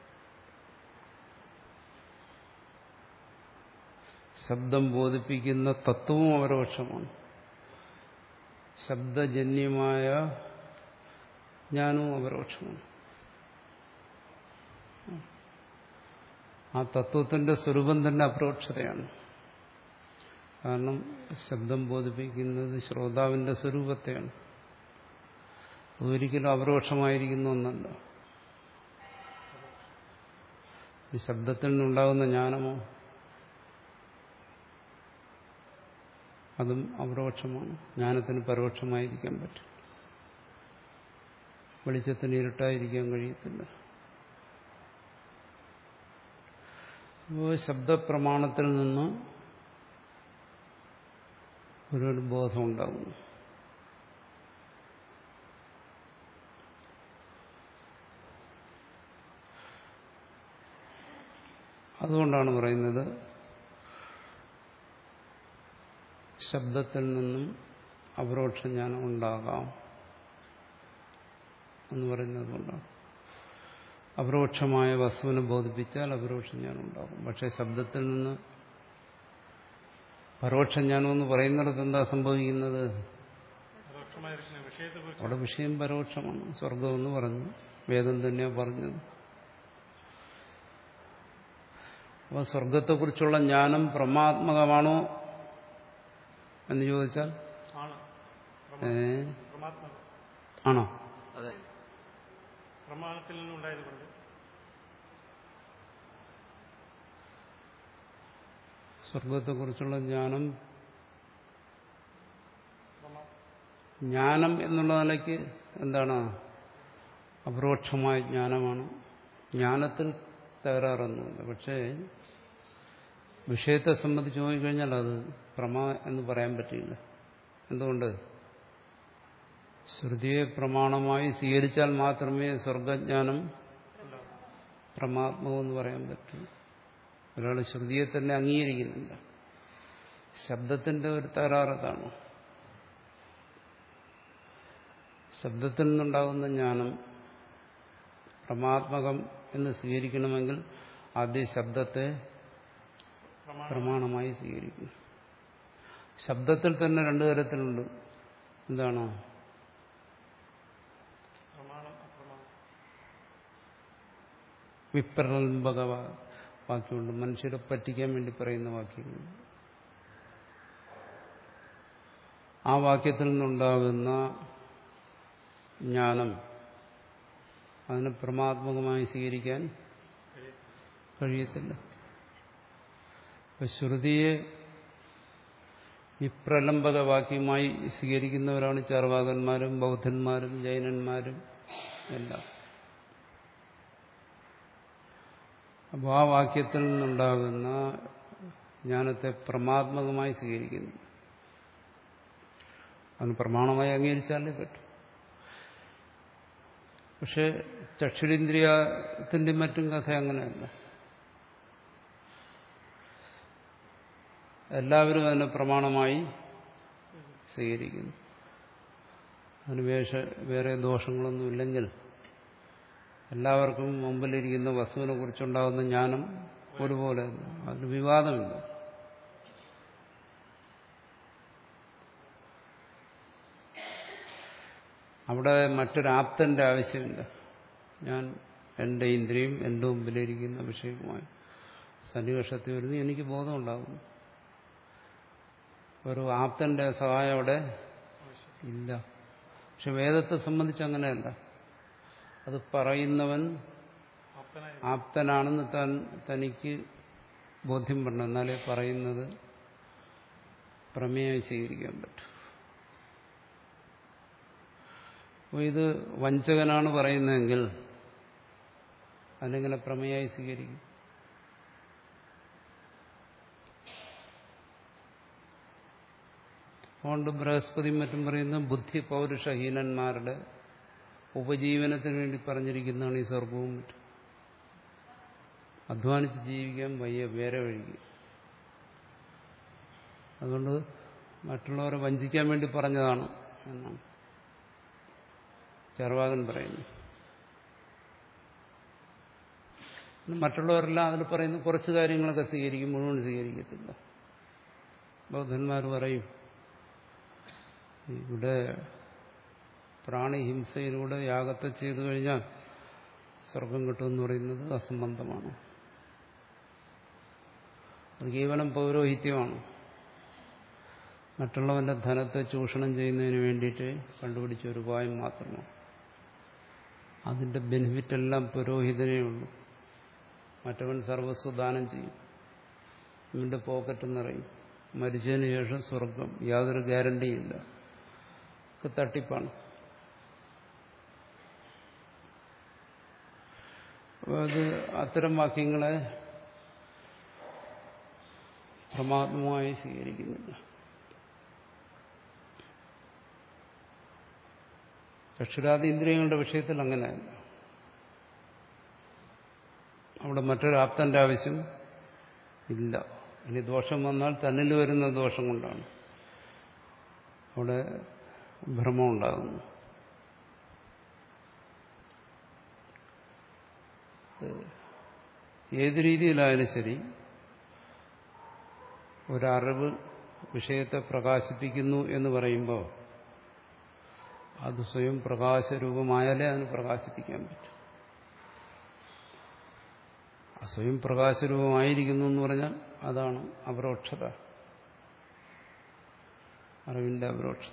ശബ്ദം ബോധിപ്പിക്കുന്ന തത്വവും അപരോക്ഷമാണ് ശബ്ദജന്യമായ ജ്ഞാനവും അപരോക്ഷമാണ് ആ തത്വത്തിന്റെ സ്വരൂപം തന്നെ അപരോക്ഷതയാണ് കാരണം ശബ്ദം ബോധിപ്പിക്കുന്നത് ശ്രോതാവിന്റെ സ്വരൂപത്തെയാണ് അതൊരിക്കലും അപരോക്ഷമായിരിക്കുന്ന ഒന്നല്ല ഈ ശബ്ദത്തിൽ നിന്നുണ്ടാകുന്ന ജ്ഞാനമോ അതും അപരോക്ഷമാണ് ജ്ഞാനത്തിന് പരോക്ഷമായിരിക്കാൻ പറ്റും വെളിച്ചത്തിന് ഇരുട്ടായിരിക്കാൻ കഴിയത്തില്ല അപ്പോൾ ശബ്ദപ്രമാണത്തിൽ നിന്ന് ഒരു ബോധം ഉണ്ടാകുന്നു അതുകൊണ്ടാണ് പറയുന്നത് ശബ്ദത്തിൽ നിന്നും അപരോക്ഷ ജ്ഞാനം ഉണ്ടാകാം എന്ന് പറയുന്നത് കൊണ്ടാണ് അപരോക്ഷമായ വസ്തുവിനെ ബോധിപ്പിച്ചാൽ അപരോക്ഷ ജ്ഞാനം ഉണ്ടാകും പക്ഷെ ശബ്ദത്തിൽ നിന്ന് പരോക്ഷ ജ്ഞാനം എന്ന് പറയുന്നിടത്ത് എന്താ സംഭവിക്കുന്നത് പരോക്ഷമായിരിക്കുന്ന വിഷയത്തെക്കുറിച്ച് അവിടെ വിഷയം പരോക്ഷമാണ് സ്വർഗം എന്ന് പറഞ്ഞു വേദം തന്നെയാ പറഞ്ഞത് അപ്പോൾ സ്വർഗത്തെക്കുറിച്ചുള്ള ജ്ഞാനം പ്രമാത്മകമാണോ എന്ന് ചോദിച്ചാൽ ആണ് ഏ പ്രമാത്മകം ആണോ അതെ പ്രമാണത്തിൽ നിന്നുണ്ടായതുകൊണ്ട് സ്വർഗത്തെക്കുറിച്ചുള്ള ജ്ഞാനം പ്രമാ ജ്ഞാനം എന്നുള്ള നിലയ്ക്ക് എന്താണ് അപരോക്ഷമായ ജ്ഞാനമാണ് ജ്ഞാനത്തിൽ തകരാറൊന്നുമില്ല പക്ഷേ വിഷയത്തെ സംബന്ധിച്ച് നോക്കിക്കഴിഞ്ഞാൽ അത് പ്രമാ എന്ന് പറയാൻ പറ്റില്ല എന്തുകൊണ്ട് ശ്രുതിയെ പ്രമാണമായി സ്വീകരിച്ചാൽ മാത്രമേ സ്വർഗജ്ഞാനം ഉണ്ടാവും പ്രമാത്മകമെന്ന് പറയാൻ പറ്റൂ ഒരാൾ ശ്രുതിയെ തന്നെ അംഗീകരിക്കുന്നില്ല ശബ്ദത്തിന്റെ ഒരു തകരാറതാണ് ശബ്ദത്തിൽ നിന്നുണ്ടാകുന്ന ജ്ഞാനം പ്രമാത്മകം എന്ന് സ്വീകരിക്കണമെങ്കിൽ ആദ്യം ശബ്ദത്തെ പ്രമാണം പ്രമാണമായി സ്വീകരിക്കും ശബ്ദത്തിൽ തന്നെ രണ്ടു തരത്തിലുണ്ട് എന്താണ് പ്രമാണം അപ്രമാണം വിപ്രലംബക വാ- വാക്യമുണ്ട് മനുഷ്യരെ പറ്റിക്കാൻ വേണ്ടി പറയുന്ന വാക്യങ്ങൾ ആ വാക്യത്തിൽ നിന്നുണ്ടാകുന്ന ജ്ഞാനം അതിനെ പ്രമാത്മകമായി സ്വീകരിക്കാൻ കഴിയും കഴിയത്തില്ല അപ്പൊ ശ്രുതിയെ വിപ്രലംബക വാക്യമായി സ്വീകരിക്കുന്നവരാണ് ചാർവാകന്മാരും ബൗദ്ധന്മാരും ജൈനന്മാരും എല്ലാം അപ്പോൾ ആ വാക്യത്തിൽ നിന്നുണ്ടാകുന്ന ജ്ഞാനത്തെ പ്രമാത്മകമായി സ്വീകരിക്കുന്നു അതിന് പ്രമാണമായി അംഗീകരിച്ചാലേ പറ്റും പക്ഷെ ചക്ഷുരേന്ദ്രിയത്തിൻ്റെ മറ്റും കഥ അങ്ങനെയല്ല എല്ലാവരും അതിനെ പ്രമാണമായി സ്വീകരിക്കുന്നു അതിന് വേഷ വേറെ ദോഷങ്ങളൊന്നും ഇല്ലെങ്കിൽ എല്ലാവർക്കും മുമ്പിലിരിക്കുന്ന വസ്തുവിനെ കുറിച്ചുണ്ടാകുന്ന ജ്ഞാനം ഒരുപോലെ അതിന് വിവാദമില്ല അവിടെ മറ്റൊരാപ്തന്റെ ആവശ്യമില്ല ഞാൻ എൻ്റെ ഇന്ദ്രിയം എൻ്റെ മുമ്പിലിരിക്കുന്ന വിഷയവുമായി സന്നിവേഷത്തിൽ വരുന്നു എനിക്ക് ബോധമുണ്ടാകുന്നു ഒരു ആപ്തന്റെ സഹായം അവിടെ ഇല്ല പക്ഷെ വേദത്തെ സംബന്ധിച്ച് അങ്ങനെയല്ല അത് പറയുന്നവൻ ആപ്തനായി ആപ്തനാണെന്ന് താൻ തനിക്ക് ബോധ്യം പറഞ്ഞു എന്നാലേ പറയുന്നത് പ്രമേയം സ്വീകരിക്കാൻ പറ്റും അപ്പോൾ ഇത് വഞ്ചകനാണ് പറയുന്നതെങ്കിൽ അതിനെങ്ങനെ പ്രമേയമായി സ്വീകരിക്കും അതുകൊണ്ട് ബൃഹസ്പതിയും മറ്റും പറയുന്ന ബുദ്ധി പൗരുഷഹീനന്മാരുടെ ഉപജീവനത്തിന് വേണ്ടി പറഞ്ഞിരിക്കുന്നതാണ് ഈ സ്വർഗവും മറ്റും അധ്വാനിച്ച് ജീവിക്കാൻ വയ്യ വേറെ വഴിക്ക് അതുകൊണ്ട് മറ്റുള്ളവരെ വഞ്ചിക്കാൻ വേണ്ടി പറഞ്ഞതാണ് എന്നാണ് ചർവാകൻ പറയുന്നു മറ്റുള്ളവരെല്ലാം അതിൽ പറയുന്ന കുറച്ച് കാര്യങ്ങളൊക്കെ സ്വീകരിക്കും മുഴുവൻ സ്വീകരിക്കത്തില്ല ബൗദ്ധന്മാർ പറയും ഇവിടെ പ്രാണിഹിംസയിലൂടെ യാഗത്തെ ചെയ്തു കഴിഞ്ഞാൽ സ്വർഗം കിട്ടുമെന്ന് പറയുന്നത് അസംബന്ധമാണ് അത് കേവലം പൗരോഹിത്യമാണ് മറ്റുള്ളവന്റെ ധനത്തെ ചൂഷണം ചെയ്യുന്നതിന് വേണ്ടിയിട്ട് കണ്ടുപിടിച്ച ഒരു ഉപായം മാത്രമാണ് അതിന്റെ ബെനിഫിറ്റ് എല്ലാം പുരോഹിതനേ ഉള്ളൂ മറ്റവൻ സർവസ്വ ദാനം ചെയ്യും ഇവന്റെ പോക്കറ്റ് നിറയും മരിച്ചതിന് ശേഷം സ്വർഗം യാതൊരു ഗ്യാരണ്ടിയില്ല ഒക്കെ തട്ടിപ്പാണ് അപ്പോൾ അത് അത്തരം വാക്യങ്ങളെ പ്രമാത്മമായി സ്വീകരിക്കുന്നില്ല ചക്ഷുരാതീന്ദ്രിയങ്ങളുടെ വിഷയത്തിൽ അങ്ങനെയല്ല അവിടെ മറ്റൊരാപ്തന്റെ ആവശ്യം ഇല്ല ഇനി ദോഷം വന്നാൽ തന്നിൽ വരുന്ന ദോഷം കൊണ്ടാണ് അവിടെ ഭ്രമം ഉണ്ടാകുന്നു ഏത് രീതിയിലായാലും ശരി ഒരറിവ് വിഷയത്തെ പ്രകാശിപ്പിക്കുന്നു എന്ന് പറയുമ്പോൾ അത് സ്വയം പ്രകാശരൂപമായാലേ അതിന് പ്രകാശിപ്പിക്കാൻ പറ്റും ആ സ്വയം പ്രകാശരൂപമായിരിക്കുന്നു എന്ന് പറഞ്ഞാൽ അതാണ് അപരോക്ഷത അറിവിന്റെ അപരോക്ഷത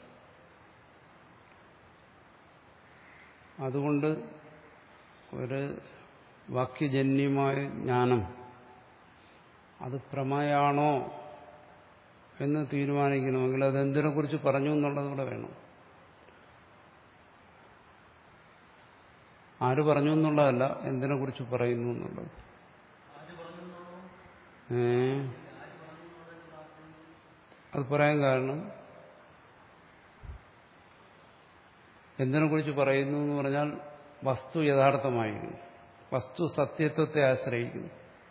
അതുകൊണ്ട് ഒരു വാക്യജന്യമായ ജ്ഞാനം അത് പ്രമേയാണോ എന്ന് തീരുമാനിക്കണമെങ്കിൽ അതെന്തിനെ കുറിച്ച് പറഞ്ഞു എന്നുള്ളത് കൂടെ വേണം ആര് പറഞ്ഞു എന്നുള്ളതല്ല എന്തിനെ കുറിച്ച് പറയുന്നു എന്നുള്ളത് ഏ അത് പറയാൻ കാരണം എന്തിനെ കുറിച്ച് പറയുന്നു എന്ന് പറഞ്ഞാൽ വസ്തു യഥാർത്ഥമായിരിക്കുന്നു വസ്തു സത്യത്വത്തെ ആശ്രയിക്കുന്നു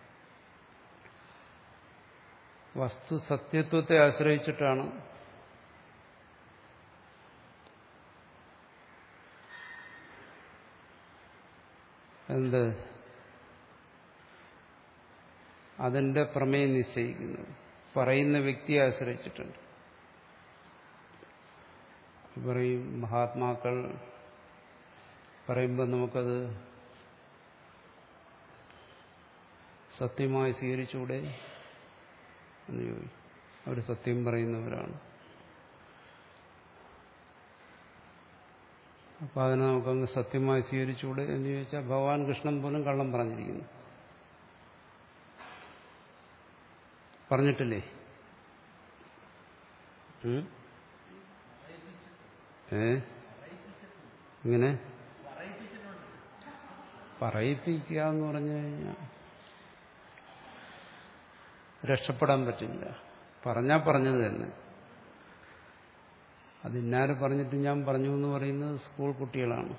വസ്തു സത്യത്വത്തെ ആശ്രയിച്ചിട്ടാണ് എന്ത് അതിന്റെ പ്രമേയം നിശ്ചയിക്കുന്നത് പറയുന്ന വ്യക്തിയെ ആശ്രയിച്ചിട്ടുണ്ട് പറയും മഹാത്മാക്കൾ പറയുമ്പോൾ നമുക്കത് സത്യമായി സ്വീകരിച്ചുകൂടെ എന്ന് ചോദിക്കും അവർ സത്യം പറയുന്നവരാണ് അപ്പൊ അതിനെ നമുക്കങ്ങ് സത്യമായി സ്വീകരിച്ചുകൂടെ എന്ന് ചോദിച്ചാൽ ഭഗവാൻ കൃഷ്ണൻ പോലും കള്ളം പറഞ്ഞിരിക്കുന്നു പറഞ്ഞിട്ടില്ലേ ഉം? ഏ ഇങ്ങനെ പറയിപ്പിക്കുക എന്ന് പറഞ്ഞു കഴിഞ്ഞാൽ രക്ഷപ്പെടാൻ പറ്റില്ല പറഞ്ഞാൽ പറഞ്ഞത് തന്നെ അത് ഇന്നാര് പറഞ്ഞിട്ട് ഞാൻ പറഞ്ഞു എന്ന് പറയുന്നത് സ്കൂൾ കുട്ടികളാണ്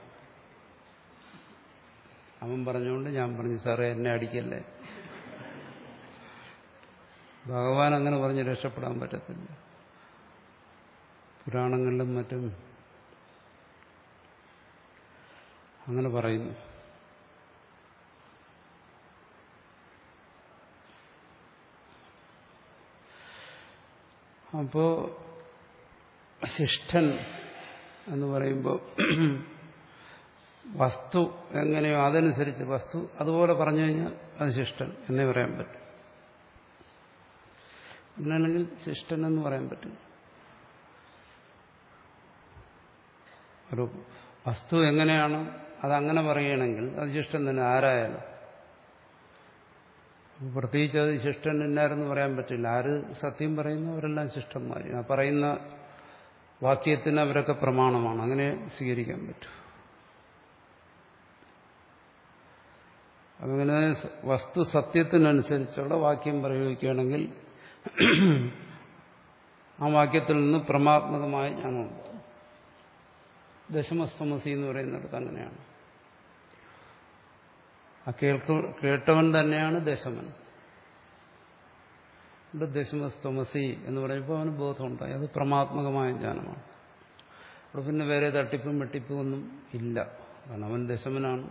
അവൻ പറഞ്ഞുകൊണ്ട് ഞാൻ പറഞ്ഞു സാറേ എന്നെ അടിക്കല്ലേ ഭഗവാൻ അങ്ങനെ പറഞ്ഞ് രക്ഷപ്പെടാൻ പറ്റത്തില്ല പുരാണങ്ങളിലും മറ്റും അങ്ങനെ പറയുന്നു അപ്പോ ശിഷ്ടൻ എന്ന് പറയുമ്പോൾ വസ്തു എങ്ങനെയോ അതനുസരിച്ച് വസ്തു അതുപോലെ പറഞ്ഞു കഴിഞ്ഞാൽ അത് ശിഷ്ടൻ എന്നേ പറയാൻ പറ്റും പിന്നല്ലെങ്കിൽ ശിഷ്ടൻ എന്ന് പറയാൻ പറ്റും ഒരു വസ്തു എങ്ങനെയാണ് അതങ്ങനെ പറയുകയാണെങ്കിൽ അത് ശിഷ്ടൻ തന്നെ ആരായാലും പ്രത്യേകിച്ച് അത് ശിഷ്ടൻ എന്നാരെന്ന് പറയാൻ പറ്റില്ല ആര് സത്യം പറയുന്നു അവരെല്ലാം ശിഷ്ടന്മാർ ആ പറയുന്ന വാക്യത്തിന് അവരൊക്കെ പ്രമാണമാണ് അങ്ങനെ സ്വീകരിക്കാൻ പറ്റും അങ്ങനെ വസ്തു സത്യത്തിനനുസരിച്ചുള്ള വാക്യം പ്രയോഗിക്കുകയാണെങ്കിൽ ആ വാക്യത്തിൽ നിന്ന് പ്രമാത്മകമായ ജ്ഞാനമുണ്ട് ദശമസ്തമസി എന്ന് പറയുന്നിടത്ത് അങ്ങനെയാണ് ആ കേൾക്ക കേട്ടവൻ തന്നെയാണ് ദശമൻ ഇവിടെ ദശമസ്തമസി എന്ന് പറയുമ്പോൾ അവന് ബോധമുണ്ടായി അത് പ്രമാത്മകമായ ജ്ഞാനമാണ് അവിടെ പിന്നെ വേറെ തട്ടിപ്പും വെട്ടിപ്പും ഒന്നും ഇല്ല കാരണം അവൻ ദശമനാണ്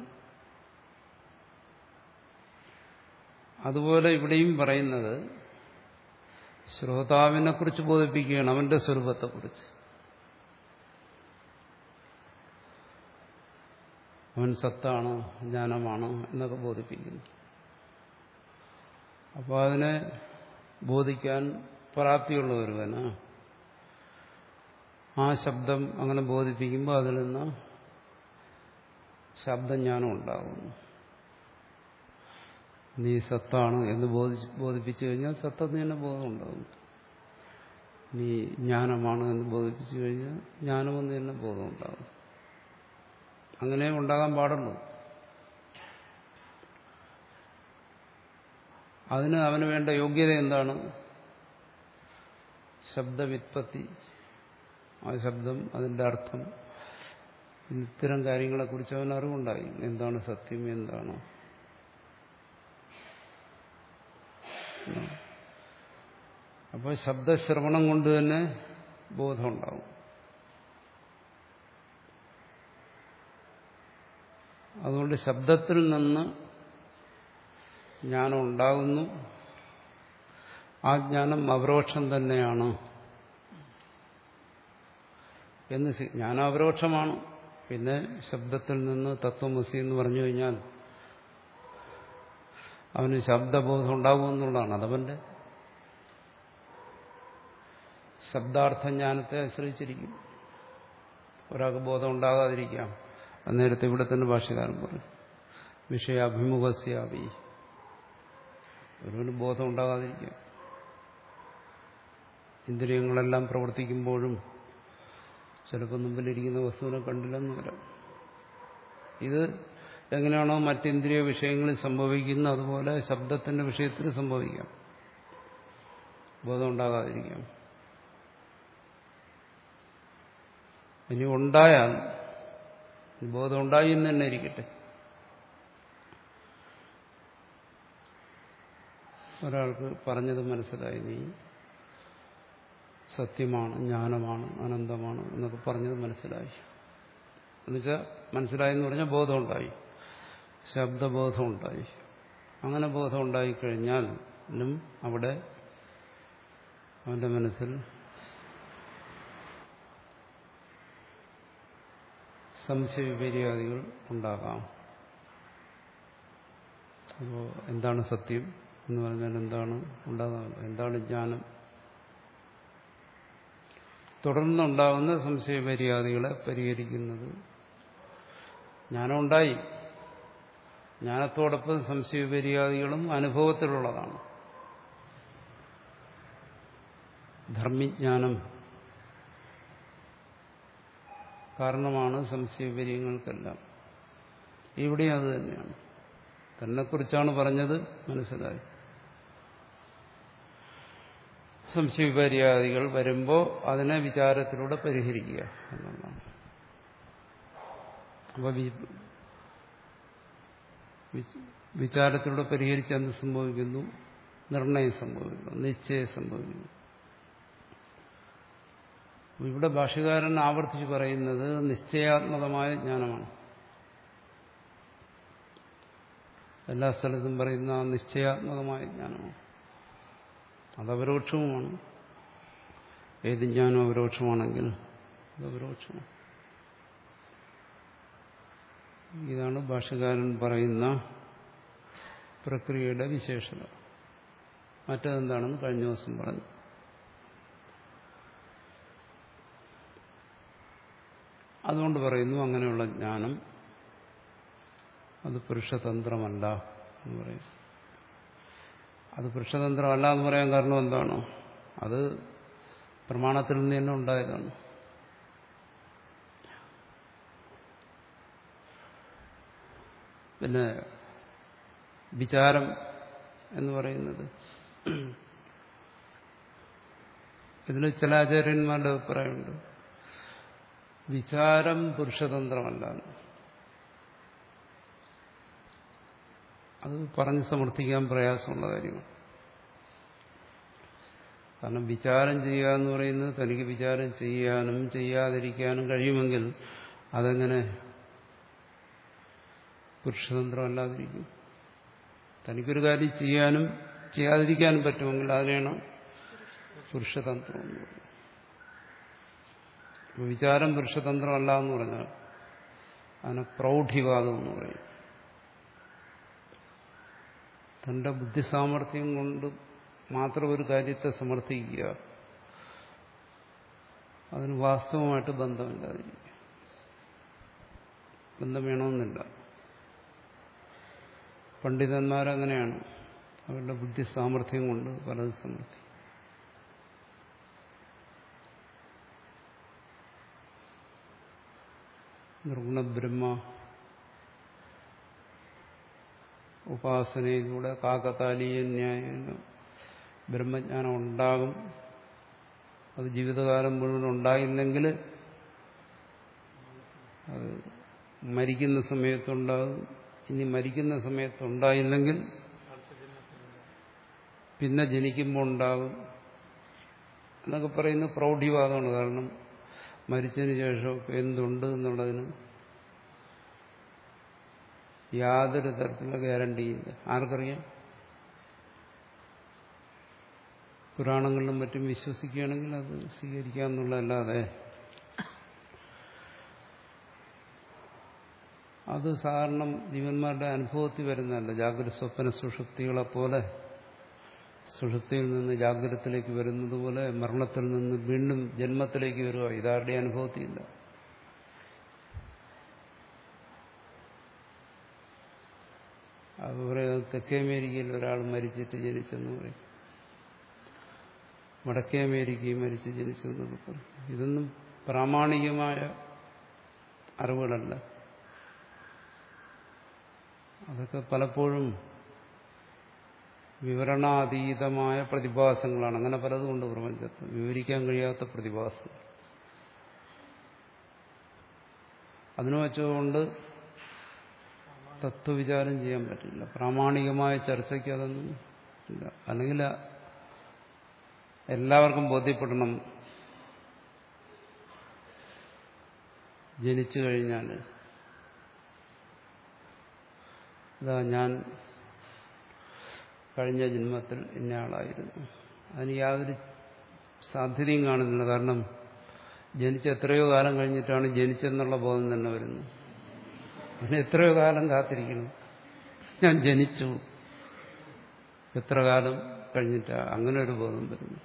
അതുപോലെ ഇവിടെയും പറയുന്നത് ശ്രോതാവിനെ കുറിച്ച് ബോധിപ്പിക്കുകയാണ് അവന്റെ സ്വരൂപത്തെക്കുറിച്ച് അവൻ സത്താണ് ജ്ഞാനമാണ് എന്നൊക്കെ ബോധിപ്പിക്കുന്നു അപ്പോൾ അതിനെ ബോധിക്കാൻ പ്രാപ്തിയുള്ള ഒരുവന് ആ ശബ്ദം അങ്ങനെ ബോധിപ്പിക്കുമ്പോൾ അതിൽ നിന്ന് ശബ്ദജ്ഞാനം ഉണ്ടാകുന്നു നീ സത്താണ് എന്ന് ബോധിച്ച് ബോധിപ്പിച്ചു കഴിഞ്ഞാൽ സത്തത്തിന് തന്നെ ബോധം ഉണ്ടാകും നീ ജ്ഞാനമാണ് എന്ന് ബോധിപ്പിച്ചു കഴിഞ്ഞാൽ ജ്ഞാനമെന്ന് തന്നെ ബോധം ഉണ്ടാകും അങ്ങനെ ഉണ്ടാകാൻ പാടുള്ളൂ അതിന് അവന് വേണ്ട യോഗ്യത എന്താണ് ശബ്ദവിത്പത്തി ആ ശബ്ദം അതിന്റെ അർത്ഥം ഇത്തരം കാര്യങ്ങളെക്കുറിച്ച് അവൻ അറിവുണ്ടായി എന്താണ് സത്യം എന്താണ് അപ്പോൾ ശബ്ദശ്രവണം കൊണ്ട് തന്നെ ബോധമുണ്ടാവും അതുകൊണ്ട് ശബ്ദത്തിൽ നിന്ന് ജ്ഞാനം ഉണ്ടാകുന്നു ആ ജ്ഞാനം അപരോക്ഷം തന്നെയാണ് എന്ന് ജ്ഞാനം അപരോക്ഷമാണ് പിന്നെ ശബ്ദത്തിൽ നിന്ന് തത്വമസി എന്ന് പറഞ്ഞു കഴിഞ്ഞാൽ അവന് ശബ്ദബോധം ഉണ്ടാകുമെന്നുള്ളതാണ് അതവന്റെ ശബ്ദാർത്ഥ ജ്ഞാനത്തെ ആശ്രയിച്ചിരിക്കും ഒരാൾക്ക് ബോധം ഉണ്ടാകാതിരിക്കാം നേരത്തെ ഇവിടെ തന്നെ ഭാഷകാരൻ പറഞ്ഞു വിഷയാഭിമുഖസ്യാവി ഒരുവന് ബോധം ഉണ്ടാകാതിരിക്കാം ഇന്ദ്രിയങ്ങളെല്ലാം പ്രവർത്തിക്കുമ്പോഴും ചിലപ്പോൾ മുമ്പിലിരിക്കുന്ന വസ്തുവിനെ കണ്ടില്ലെന്ന് വരാം ഇത് എങ്ങനെയാണോ മറ്റിന്ദ്രിയ വിഷയങ്ങളിൽ സംഭവിക്കുന്നത് അതുപോലെ ശബ്ദത്തിന്റെ വിഷയത്തിൽ സംഭവിക്കാം ബോധം ഉണ്ടാകാതിരിക്കാം ഇനി ഉണ്ടായാൽ ബോധം ഉണ്ടായി എന്ന് തന്നെ ഇരിക്കട്ടെ ഒരാൾക്ക് പറഞ്ഞത് മനസ്സിലായി നീ സത്യമാണ് ജ്ഞാനമാണ് അനന്തമാണ് എന്നൊക്കെ പറഞ്ഞത് മനസ്സിലായി എന്നുവെച്ചാൽ മനസ്സിലായെന്ന് പറഞ്ഞാൽ ബോധമുണ്ടായി ശബ്ദബോധം ഉണ്ടായി അങ്ങനെ ബോധം ഉണ്ടായിക്കഴിഞ്ഞാലും അവിടെ അവന്റെ മനസ്സിൽ സംശയവിപര്യാദികൾ ഉണ്ടാകാം അപ്പോൾ എന്താണ് സത്യം എന്ന് പറഞ്ഞാൽ എന്താണ് ഉണ്ടാകാം എന്താണ് ജ്ഞാനം തുടർന്നുണ്ടാകുന്ന സംശയപര്യാദികളെ പരിഹരിക്കുന്നത് ജ്ഞാനം ഉണ്ടായി ജ്ഞാനത്തോടൊപ്പം സംശയപര്യാദികളും അനുഭവത്തിലുള്ളതാണ് ധർമ്മിജ്ഞാനം കാരണമാണ് സംശയപര്യങ്ങൾക്കെല്ലാം ഇവിടെയും അത് തന്നെയാണ് തന്നെക്കുറിച്ചാണ് പറഞ്ഞത് മനസ്സിലായി സംശയവിപര്യാദികൾ വരുമ്പോൾ അതിനെ വിചാരത്തിലൂടെ പരിഹരിക്കുക എന്നുള്ളതാണ് അപ്പോൾ വിചാരത്തിലൂടെ പരിഹരിച്ച് എന്ത് സംഭവിക്കുന്നു നിർണയം സംഭവിക്കുന്നു നിശ്ചയം സംഭവിക്കുന്നു ഇവിടെ ഭാഷകാരൻ ആവർത്തിച്ച് പറയുന്നത് നിശ്ചയാത്മകമായ ജ്ഞാനമാണ് എല്ലാ സ്ഥലത്തും പറയുന്ന ആ നിശ്ചയാത്മകമായ ജ്ഞാനമാണ് അത് അപരോക്ഷവുമാണ് ഏത് ജ്ഞാനം അപരോക്ഷമാണെങ്കിൽ അത് അപരോക്ഷമാണ് ഇതാണ് ഭാഷകാരൻ പറയുന്ന പ്രക്രിയയുടെ വിശേഷത മറ്റതെന്താണെന്ന് കഴിഞ്ഞ ദിവസം പറഞ്ഞു അതുകൊണ്ട് പറയുന്നു അങ്ങനെയുള്ള ജ്ഞാനം അത് പുരുഷതന്ത്രമല്ല എന്ന് പറയും അത് പുരുഷതന്ത്രമല്ല എന്ന് പറയാൻ കാരണം എന്താണ് അത് പ്രമാണത്തിൽ നിന്ന് തന്നെ ഉണ്ടായതാണ് പിന്നെ വിചാരം എന്ന് പറയുന്നത് ഇതിൽ ചില ആചാര്യന്മാരുടെ അഭിപ്രായമുണ്ട് വിചാരം പുരുഷതന്ത്രമല്ല അത് പറഞ്ഞ് സമർത്ഥിക്കാൻ പ്രയാസമുള്ള കാര്യമാണ് കാരണം വിചാരം ചെയ്യുക എന്ന് പറയുന്നത് തനിക്ക് വിചാരം ചെയ്യാനും ചെയ്യാതിരിക്കാനും കഴിയുമെങ്കിൽ അതെങ്ങനെ പുരുഷതന്ത്രമല്ലാതിരിക്കും തനിക്കൊരു കാര്യം ചെയ്യാനും ചെയ്യാതിരിക്കാനും പറ്റുമെങ്കിൽ അതിനെയാണ് പുരുഷതന്ത്രം എന്ന് പറയുന്നത് വിചാരം പുരുഷതന്ത്രമല്ല എന്ന് പറഞ്ഞാൽ അതിനെ പ്രൗഢിവാദം എന്ന് പറയും തന്റെ ബുദ്ധിസാമർഥ്യം കൊണ്ട് മാത്രം ഒരു കാര്യത്തെ സമർത്ഥിക്കുക അതിന് വാസ്തവമായിട്ട് ബന്ധമില്ലാതിരിക്കുക ബന്ധം വേണമെന്നില്ല പണ്ഡിതന്മാരങ്ങനെയാണ് അവരുടെ ബുദ്ധി സാമർഥ്യം കൊണ്ട് പലതും സമർത്ഥിക്കും നിർഗുണബ്രഹ്മ ഉപാസനയിലൂടെ കാക്കതാലീയ ന്യായേന ബ്രഹ്മജ്ഞാനം ഉണ്ടാകും അത് ജീവിതകാലം മുഴുവൻ ഉണ്ടായില്ലെങ്കിൽ അത് മരിക്കുന്ന സമയത്തുണ്ടാകും ഇനി മരിക്കുന്ന സമയത്തുണ്ടായില്ലെങ്കിൽ പിന്നെ ജനിക്കുമ്പോൾ ഉണ്ടാകും എന്നൊക്കെ പറയുന്നത് പ്രൗഢിവാദമാണ് കാരണം മരിച്ചതിന് ശേഷമൊക്കെ എന്തുണ്ട് എന്നുള്ളതിന് യാതൊരു തരത്തിലുള്ള ഗ്യാരണ്ടിയില്ല ആർക്കറിയാം പുരാണങ്ങളിലും മറ്റും വിശ്വസിക്കുകയാണെങ്കിൽ അത് സ്വീകരിക്കാമെന്നുള്ളതല്ലാതെ അത് സാധാരണ ജീവന്മാരുടെ അനുഭവത്തിൽ വരുന്നതല്ല ജാഗ്രത സ്വപ്ന സുഷുപ്തികളെ പോലെ സുഷുപ്തിയിൽ നിന്ന് ജാഗ്രതത്തിലേക്ക് വരുന്നത് പോലെ മരണത്തിൽ നിന്ന് വീണ്ടും ജന്മത്തിലേക്ക് വരിക ഇതാരുടെ അനുഭവത്തിലില്ല അതുപോലെ തെക്കേ അമേരിക്കയിൽ ഒരാൾ മരിച്ചിട്ട് ജനിച്ചെന്ന് പറയും വടക്കേ അമേരിക്കയിൽ മരിച്ച് ജനിച്ചെന്നൊക്കെ പറയും ഇതൊന്നും പ്രാമാണികമായ അറിവുകളല്ല അതൊക്കെ പലപ്പോഴും വിവരണാതീതമായ പ്രതിഭാസങ്ങളാണ് അങ്ങനെ പലതുകൊണ്ട് പ്രപഞ്ചത്ത് വിവരിക്കാൻ കഴിയാത്ത പ്രതിഭാസങ്ങൾ അതിനു വെച്ചുകൊണ്ട് തത്വവിചാരം ചെയ്യാൻ പറ്റില്ല പ്രാമാണികമായ ചർച്ചയ്ക്ക് അതൊന്നും ഇല്ല അല്ലെങ്കിൽ എല്ലാവർക്കും ബോധ്യപ്പെടണം ജനിച്ചു കഴിഞ്ഞാൽ ഇതാ ഞാൻ കഴിഞ്ഞ ജന്മത്തിൽ ഇന്നയാളായിരുന്നു അതിന് യാതൊരു സാധ്യതയും കാണുന്നില്ല കാരണം ജനിച്ച എത്രയോ കാലം കഴിഞ്ഞിട്ടാണ് ജനിച്ചെന്നുള്ള ബോധം തന്നെ വരുന്നത് പിന്നെ എത്രയോ കാലം കാത്തിരിക്കണം ഞാൻ ജനിച്ചു എത്ര കാലം കഴിഞ്ഞിട്ടാ അങ്ങനെ ഒരു ബോധം വരുന്നു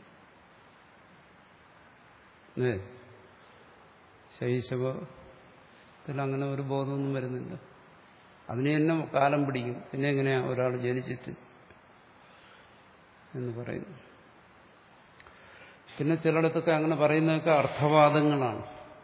ഏ ശൈശവത്തിൽ അങ്ങനെ ഒരു ബോധമൊന്നും വരുന്നില്ല അതിന് തന്നെ കാലം പിടിക്കും പിന്നെ എങ്ങനെയാ ഒരാൾ ജനിച്ചിട്ട് എന്ന് പറയുന്നു പിന്നെ ചിലയിടത്തൊക്കെ അങ്ങനെ പറയുന്നതൊക്കെ അർത്ഥവാദങ്ങളാണ്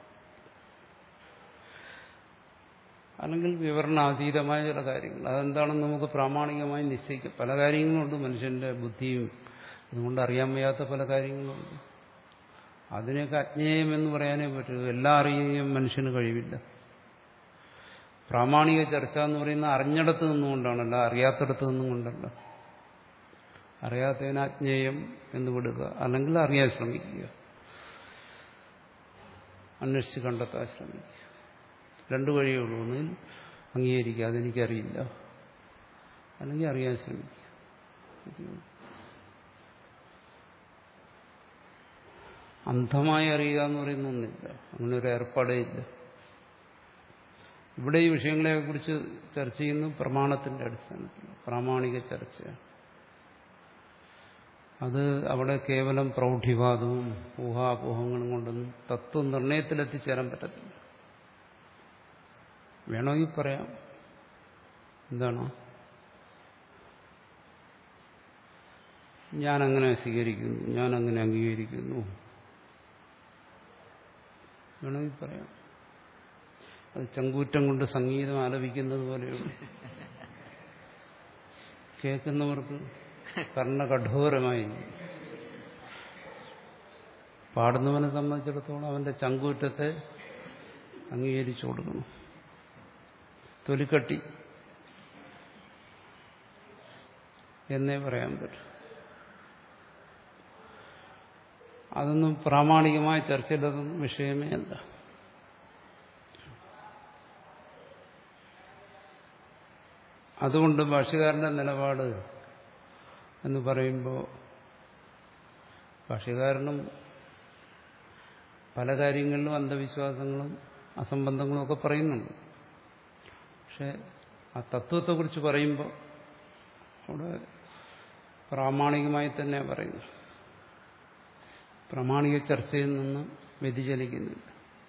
അല്ലെങ്കിൽ വിവരണാതീതമായ ചില കാര്യങ്ങൾ അതെന്താണെന്ന് നമുക്ക് പ്രാമാണികമായി നിശ്ചയിക്കാം പല കാര്യങ്ങളുണ്ട് മനുഷ്യന്റെ ബുദ്ധിയും അതുകൊണ്ട് അറിയാൻ വയ്യാത്ത പല കാര്യങ്ങളുണ്ട് അതിനെയൊക്കെ അജ്ഞേയം എന്ന് പറയാനേ പറ്റൂ എല്ലാം അറിയാൻ മനുഷ്യന് കഴിവില്ല പ്രാമാണിക ചർച്ച എന്ന് പറയുന്ന അറിഞ്ഞിടത്ത് നിന്നുകൊണ്ടാണല്ല അറിയാത്തിടത്ത് നിന്നും കൊണ്ടല്ല അറിയാത്തതിന് അജ്ഞേയം എന്ന് വിടുക അല്ലെങ്കിൽ അറിയാൻ ശ്രമിക്കുക അന്വേഷിച്ച് കണ്ടെത്താൻ ശ്രമിക്കുക രണ്ടു വഴിയേ ഉള്ളൂ ഒന്നിൽ അംഗീകരിക്കുക അതെനിക്കറിയില്ല അല്ലെങ്കിൽ അറിയാൻ ശ്രമിക്കുക അന്ധമായി അറിയുക എന്ന് പറയുന്ന ഒന്നില്ല അങ്ങനെ ഒരു ഏർപ്പാടേ ഇല്ല ഇവിടെ ഈ വിഷയങ്ങളെക്കുറിച്ച് ചർച്ച ചെയ്യുന്നത് പ്രമാണത്തിന്റെ അടിസ്ഥാനത്തിൽ പ്രാമാണിക ചർച്ചയാണ് അത് അവിടെ കേവലം പ്രൗഢിവാദവും ഊഹാപോഹങ്ങളും കൊണ്ടൊന്നും തത്വനിർണയത്തിലെത്തിച്ചേരാൻ പറ്റത്തില്ല വേണമെങ്കിൽ പറയാം എന്താണ് ഞാനങ്ങനെ സ്വീകരിക്കുന്നു ഞാനങ്ങനെ അംഗീകരിക്കുന്നു വേണമെങ്കിൽ പറയാം അത് ചങ്കൂറ്റം കൊണ്ട് സംഗീതം ആലപിക്കുന്നത് പോലെയുള്ളൂ കേൾക്കുന്നവർക്ക് കർണകഠോരമായി പാടുന്നവനെ സംബന്ധിച്ചിടത്തോളം അവന്റെ ചങ്കൂറ്റത്തെ അംഗീകരിച്ചു കൊടുക്കണം തൊലിക്കട്ടി എന്നേ പറയാൻ പറ്റും അതൊന്നും പ്രാമാണികമായ ചർച്ചയിലതൊന്നും വിഷയമേ അല്ല അതുകൊണ്ട് ഭാഷകാരന്റെ നിലപാട് എന്ന് പറയുമ്പോൾ ഭാഷകാരനും പല കാര്യങ്ങളിലും അന്ധവിശ്വാസങ്ങളും അസംബന്ധങ്ങളും ഒക്കെ പറയുന്നുണ്ട് പക്ഷെ ആ തത്വത്തെക്കുറിച്ച് പറയുമ്പോൾ അവിടെ പ്രാമാണികമായി തന്നെ പറയുന്നു പ്രാമാണിക ചർച്ചയിൽ നിന്ന് വ്യതിചലിക്കുന്നില്ല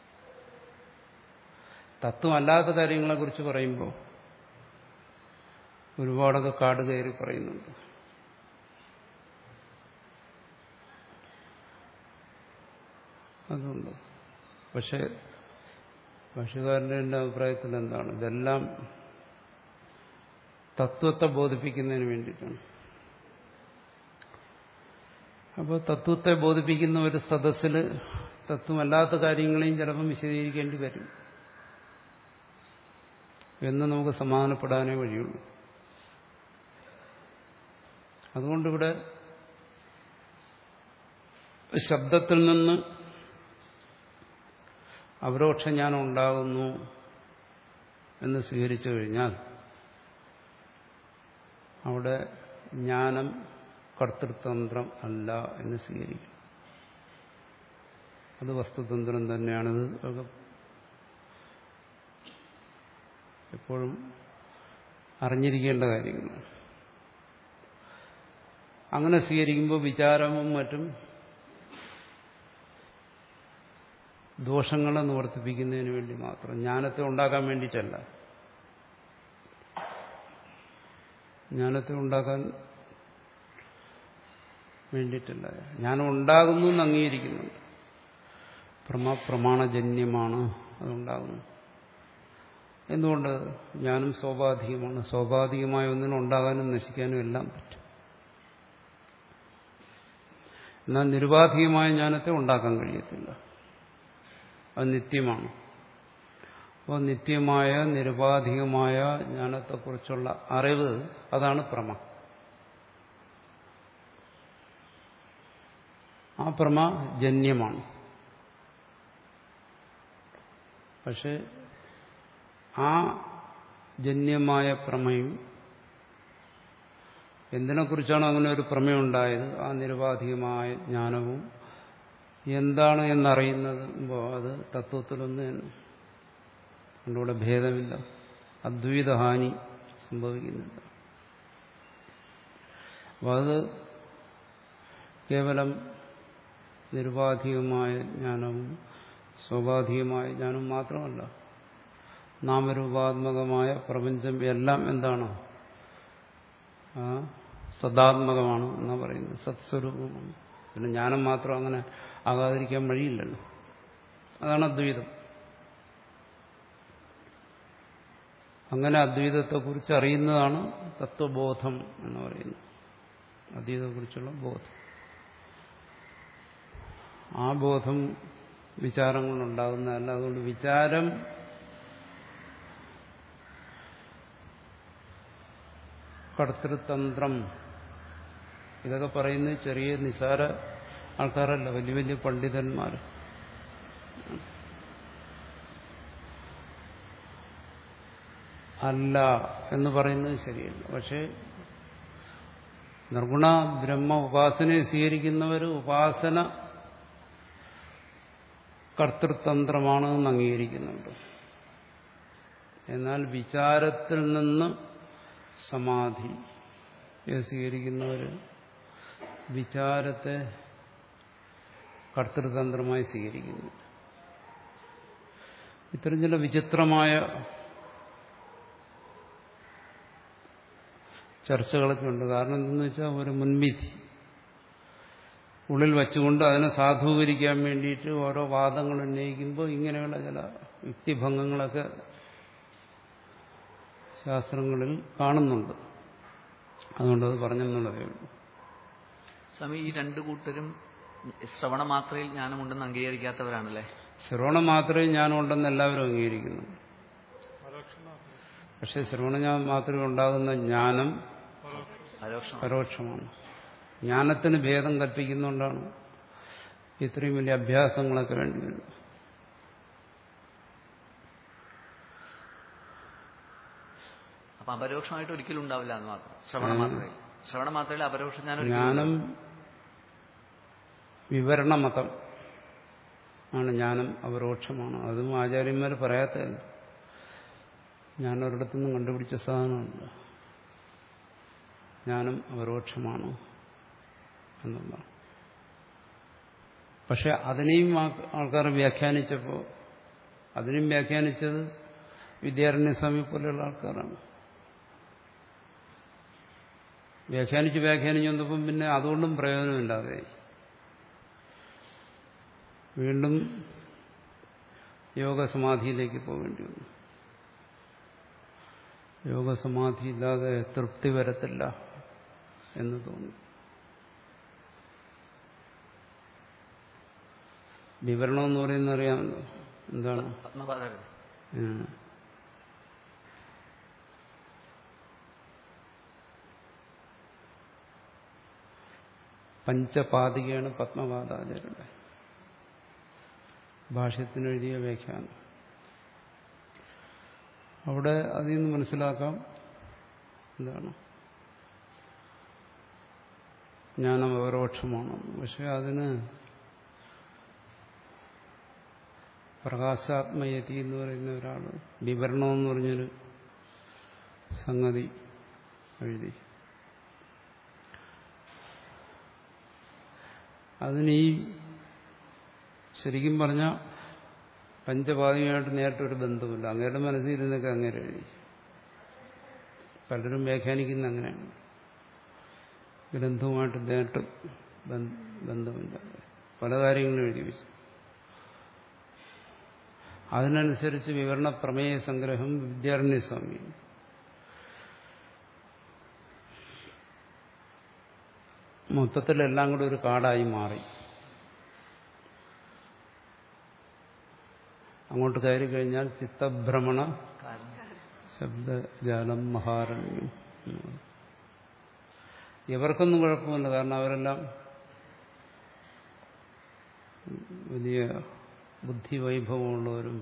തത്വമല്ലാത്ത കാര്യങ്ങളെക്കുറിച്ച് പറയുമ്പോൾ ഒരുപാടൊക്കെ കാട് കയറി പറയുന്നുണ്ട് അതുകൊണ്ട് പക്ഷെ ഭാഷകാരൻ്റെ എൻ്റെ അഭിപ്രായത്തിൽ എന്താണ് ഇതെല്ലാം തത്വത്തെ ബോധിപ്പിക്കുന്നതിന് വേണ്ടിയിട്ടാണ് അപ്പോൾ തത്വത്തെ ബോധിപ്പിക്കുന്ന ഒരു സദസ്സിൽ തത്വമല്ലാത്ത കാര്യങ്ങളെയും ചിലപ്പം വിശദീകരിക്കേണ്ടി വരും എന്ന് നമുക്ക് സമാധാനപ്പെടാനേ വഴിയുള്ളൂ അതുകൊണ്ടിവിടെ ശബ്ദത്തിൽ നിന്ന് അപരോക്ഷ ജ്ഞാനം ഉണ്ടാകുന്നു എന്ന് സ്വീകരിച്ചു കഴിഞ്ഞാൽ അവിടെ ജ്ഞാനം കർത്തൃതന്ത്രം അല്ല എന്ന് സ്വീകരിക്കും അത് വസ്തുതന്ത്രം തന്നെയാണിത് ഒക്കെ എപ്പോഴും അറിഞ്ഞിരിക്കേണ്ട കാര്യങ്ങളാണ് അങ്ങനെ സ്വീകരിക്കുമ്പോൾ വിചാരവും മറ്റും ദോഷങ്ങളെ നിവർത്തിപ്പിക്കുന്നതിന് വേണ്ടി മാത്രം ജ്ഞാനത്തെ ഉണ്ടാക്കാൻ വേണ്ടിയിട്ടല്ല ജ്ഞാനത്തെ ഉണ്ടാക്കാൻ വേണ്ടിയിട്ടല്ല ജ്ഞാനം ഉണ്ടാകുന്നു എന്ന് അംഗീകരിക്കുന്നുണ്ട് പ്രമ പ്രമാണജന്യമാണ് അതുണ്ടാകുന്നു എന്തുകൊണ്ട് ജ്ഞാനം സ്വാഭാവികമാണ് സ്വാഭാവികമായ ഒന്നിനും ഉണ്ടാകാനും നശിക്കാനും എല്ലാം പറ്റും എന്നാൽ നിരുപാധികമായ ജ്ഞാനത്തെ ഉണ്ടാക്കാൻ കഴിയത്തില്ല അത് നിത്യമാണ് അപ്പോൾ നിത്യമായ നിരുപാധികമായ ജ്ഞാനത്തെക്കുറിച്ചുള്ള അറിവ് അതാണ് പ്രമ ആ പ്രമ ജന്യമാണ് പക്ഷെ ആ ജന്യമായ പ്രമയും എന്തിനെക്കുറിച്ചാണ് അങ്ങനെ ഒരു പ്രമേയം ഉണ്ടായത് ആ നിരുപാധികമായ ജ്ഞാനവും എന്താണ് എന്നറിയുന്നത് അത് തത്വത്തിലൊന്ന് തന്നെ അതിലൂടെ ഭേദമില്ല അദ്വൈതഹാനി സംഭവിക്കുന്നില്ല അപ്പോൾ അത് കേവലം നിരുപാധികമായ ജ്ഞാനവും സ്വാഭാവികമായ ജ്ഞാനവും മാത്രമല്ല നാമരൂപാത്മകമായ പ്രപഞ്ചം എല്ലാം എന്താണ് ആ സദാത്മകമാണ് എന്നാ പറയുന്നത് സത്സ്വരൂപമാണ് പിന്നെ ജ്ഞാനം മാത്രം അങ്ങനെ ആകാതിരിക്കാൻ വഴിയില്ലല്ലോ അതാണ് അദ്വൈതം അങ്ങനെ അദ്വൈതത്തെക്കുറിച്ച് അറിയുന്നതാണ് തത്വബോധം എന്ന് പറയുന്നത് അദ്വൈതത്തെക്കുറിച്ചുള്ള ബോധം ആ ബോധം വിചാരങ്ങളുണ്ടാകുന്നതല്ല അതുകൊണ്ട് വിചാരം കർത്തൃതന്ത്രം ഇതൊക്കെ പറയുന്നത് ചെറിയ നിസാര ആൾക്കാരല്ല വലിയ വലിയ പണ്ഡിതന്മാർ അല്ല എന്ന് പറയുന്നത് ശരിയല്ല പക്ഷെ നിർഗുണ ബ്രഹ്മ ഉപാസനയെ സ്വീകരിക്കുന്നവർ ഉപാസന കർത്തൃതന്ത്രമാണ് എന്ന് അംഗീകരിക്കുന്നുണ്ട് എന്നാൽ വിചാരത്തിൽ നിന്ന് സമാധി സ്വീകരിക്കുന്നവർ വിചാരത്തെ കർത്തൃതന്ത്രമായി സ്വീകരിക്കുന്നു ഇത്തരം ചില വിചിത്രമായ ചർച്ചകളൊക്കെ ഉണ്ട് കാരണം എന്തെന്ന് വെച്ചാൽ ഒരു മുൻവിധി ഉള്ളിൽ വച്ചുകൊണ്ട് അതിനെ സാധൂകരിക്കാൻ വേണ്ടിയിട്ട് ഓരോ വാദങ്ങൾ ഉന്നയിക്കുമ്പോൾ ഇങ്ങനെയുള്ള ചില യുക്തിഭംഗങ്ങളൊക്കെ ശാസ്ത്രങ്ങളിൽ കാണുന്നുണ്ട് അതുകൊണ്ടത് പറഞ്ഞെന്നുള്ളതേ ഉള്ളൂ സ്വാമി ഈ രണ്ടു കൂട്ടരും ശ്രവണ മാത്രയിൽ ജ്ഞാനമുണ്ടെന്ന് അംഗീകരിക്കാത്തവരാണല്ലേ ശ്രവണം മാത്രമേ ജ്ഞാനമുണ്ടെന്ന് എല്ലാവരും അംഗീകരിക്കുന്നു പരോക്ഷം മാത്രം പക്ഷേ ശ്രവണ മാത്രമേ ഉണ്ടാകുന്ന ജ്ഞാനം പരോക്ഷം പരോക്ഷമാണ് ജ്ഞാനത്തിന് ഭേദം കൽപ്പിക്കുന്നുകൊണ്ടാണ് ഇത്രയും വലിയ അഭ്യാസങ്ങളൊക്കെ വേണ്ടി വരുന്നത് അപ്പൊ അപരോക്ഷമായിട്ട് ഒരിക്കലും ഉണ്ടാവില്ല എന്ന് മാത്രം ശ്രവണ മാത്രയിൽ ശ്രവണ മാത്രയിൽ അപരോക്ഷ ജ്ഞാനം ജ്ഞാനം വിവരണമതം ആണ് ജ്ഞാനം അപരോക്ഷമാണ് അതും ആചാര്യന്മാർ പറയാത്തതല്ല ഞാൻ ഒരിടത്തുനിന്നും കണ്ടുപിടിച്ച സാധനമുണ്ട് ജ്ഞാനം അപരോക്ഷമാണ് എന്നുള്ളതാണ് പക്ഷെ അതിനെയും ആ- ആൾക്കാർ വ്യാഖ്യാനിച്ചപ്പോൾ അതിനെയും വ്യാഖ്യാനിച്ചത് വിദ്യാരണ്യസ്വാമി പോലെയുള്ള ആൾക്കാരാണ് വ്യാഖ്യാനിച്ച് വ്യാഖ്യാനിച്ച് വന്നപ്പം പിന്നെ അതുകൊണ്ടും പ്രയോജനമില്ലാതെ വീണ്ടും യോഗസമാധിയിലേക്ക് പോകേണ്ടി വന്നു യോഗസമാധി ഇല്ലാതെ തൃപ്തി വരത്തില്ല എന്ന് തോന്നി വിവരണം എന്ന് പറയുന്നത് അറിയാമല്ലോ എന്താണ് പത്മപാദകൻ ഉം. പഞ്ചപാതികയാണ് പത്മപാദാചാര്യരുടെ ഭാഷ്യത്തിനെഴുതിയ വ്യാഖ്യാനം അവിടെ അതിൽ നിന്ന് മനസ്സിലാക്കാം എന്താണ് ജ്ഞാനം അപരോക്ഷമാണ് പക്ഷെ അതിന് പ്രകാശാത്മയതി എന്ന് പറയുന്ന ഒരാൾ വിവരണം എന്ന് പറഞ്ഞൊരു സംഗതി എഴുതി അതിന് ഈ ശരിക്കും പറഞ്ഞ പഞ്ചപാതികമായിട്ട് നേരിട്ടൊരു ബന്ധമില്ല അങ്ങയുടെ മനസ്സിലിരുന്നൊക്കെ അങ്ങനെ എഴുതി പലരും വ്യാഖ്യാനിക്കുന്ന അങ്ങനെയാണ് ഗ്രന്ഥവുമായിട്ട് നേരിട്ട് ബന്ധ- ബന്ധമില്ല പല കാര്യങ്ങളും എഴുതി വെച്ചു അതിനനുസരിച്ച് വിവരണ പ്രമേയ സംഗ്രഹം വിദ്യാരണ്യസ്വാമി മൊത്തത്തിലെല്ലാം കൂടെ ഒരു കാടായി മാറി അങ്ങോട്ട് കയറി കഴിഞ്ഞാൽ ചിത്തഭ്രമണ കാരണം ശബ്ദജാലം മഹാരണ്യം ഇവർക്കൊന്നും കുഴപ്പമില്ല കാരണം അവരെല്ലാം വലിയ ബുദ്ധിവൈഭവമുള്ളവരും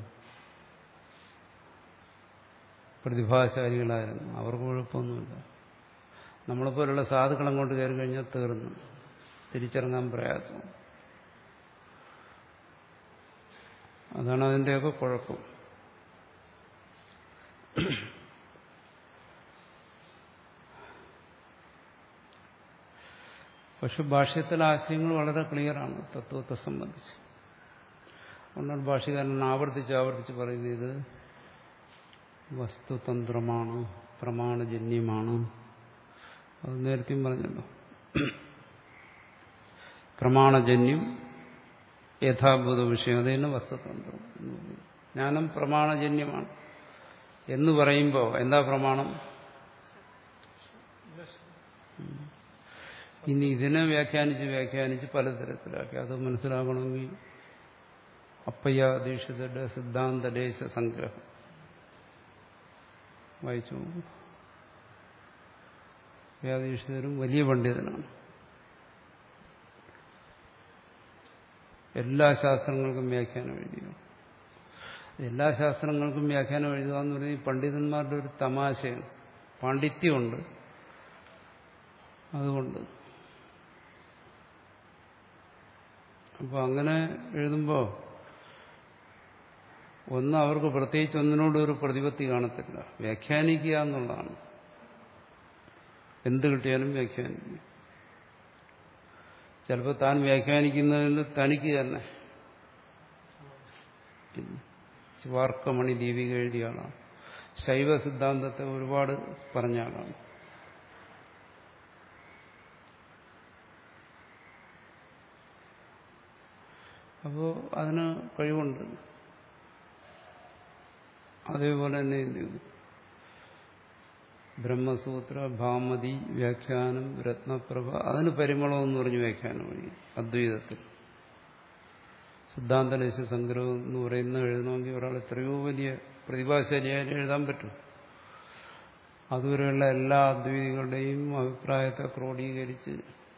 പ്രതിഭാശാലികളായിരുന്നു അവർക്ക് കുഴപ്പമൊന്നുമില്ല നമ്മളെപ്പോലുള്ള സാധുക്കൾ അങ്ങോട്ട് കയറി കഴിഞ്ഞാൽ തീർന്നു തിരിച്ചിറങ്ങാൻ പ്രയാസം അതാണ് അതിൻ്റെയൊക്കെ കുഴപ്പം പക്ഷെ ഭാഷ്യത്തിലെ ആശയങ്ങൾ വളരെ ക്ലിയറാണ് തത്വത്തെ സംബന്ധിച്ച് അതുകൊണ്ടാണ് ഭാഷ്യകാരൻ ആവർത്തിച്ച് ആവർത്തിച്ച് പറയുന്നത് ഇത് വസ്തുതന്ത്രമാണ് പ്രമാണജന്യമാണ് അത് നേരത്തെയും പറഞ്ഞല്ലോ പ്രമാണജന്യം യഥാഭൂത വിഷയം അത് തന്നെ വസ്തുതന്ത്രം എന്ന് പറയുന്നത്. ജ്ഞാനം പ്രമാണജന്യമാണ് എന്ന് പറയുമ്പോൾ എന്താ പ്രമാണം ഇനി ഇതിനെ വ്യാഖ്യാനിച്ച് വ്യാഖ്യാനിച്ച് പലതരത്തിലാക്കി അത് മനസ്സിലാക്കണമെങ്കിൽ അപ്പയ്യ ദീക്ഷിതരുടെ സിദ്ധാന്ത ദേശ സംഗ്രഹം വായിച്ചു നോക്കൂ. അപ്പയ്യാദീക്ഷിതരും വലിയ പണ്ഡിതനാണ് എല്ലാ ശാസ്ത്രങ്ങൾക്കും വ്യാഖ്യാനം എഴുതിയ എല്ലാ ശാസ്ത്രങ്ങൾക്കും വ്യാഖ്യാനം എഴുതുക എന്ന് പറഞ്ഞാൽ ഈ പണ്ഡിതന്മാരുടെ ഒരു തമാശയാണ് പാണ്ഡിത്യമുണ്ട് അതുകൊണ്ട് അപ്പോൾ അങ്ങനെ എഴുതുമ്പോൾ ഒന്ന് അവർക്ക് പ്രത്യേകിച്ച് ഒന്നിനോട് ഒരു പ്രതിപത്തി കാണത്തില്ല വ്യാഖ്യാനിക്കുക എന്നുള്ളതാണ് എന്ത് കിട്ടിയാലും വ്യാഖ്യാനിക്കുക ചിലപ്പോൾ താൻ വ്യാഖ്യാനിക്കുന്നതിൽ തനിക്ക് തന്നെ ശിവാർക്കമണി ദീപിക എഴുതിയ ആളാണ് ശൈവ സിദ്ധാന്തത്തെ ഒരുപാട് പറഞ്ഞ ആളാണ് അപ്പോൾ അതിന് കഴിവുണ്ട് അതേപോലെ തന്നെ എന്ത് ചെയ്തു ബ്രഹ്മസൂത്ര ഭാമതി വ്യാഖ്യാനം രത്നപ്രഭ അതിന് പരിമളം എന്ന് പറഞ്ഞ് വ്യാഖ്യാനം വഴി അദ്വൈതത്തിൽ സിദ്ധാന്തലേശ സംഗ്രഹം എന്ന് പറയുന്ന എഴുതണമെങ്കിൽ ഒരാൾ എത്രയോ വലിയ പ്രതിഭാശാലിയായാലും എഴുതാൻ പറ്റും അതുവരെയുള്ള എല്ലാ അദ്വൈതികളുടെയും അഭിപ്രായത്തെ ക്രോഡീകരിച്ച്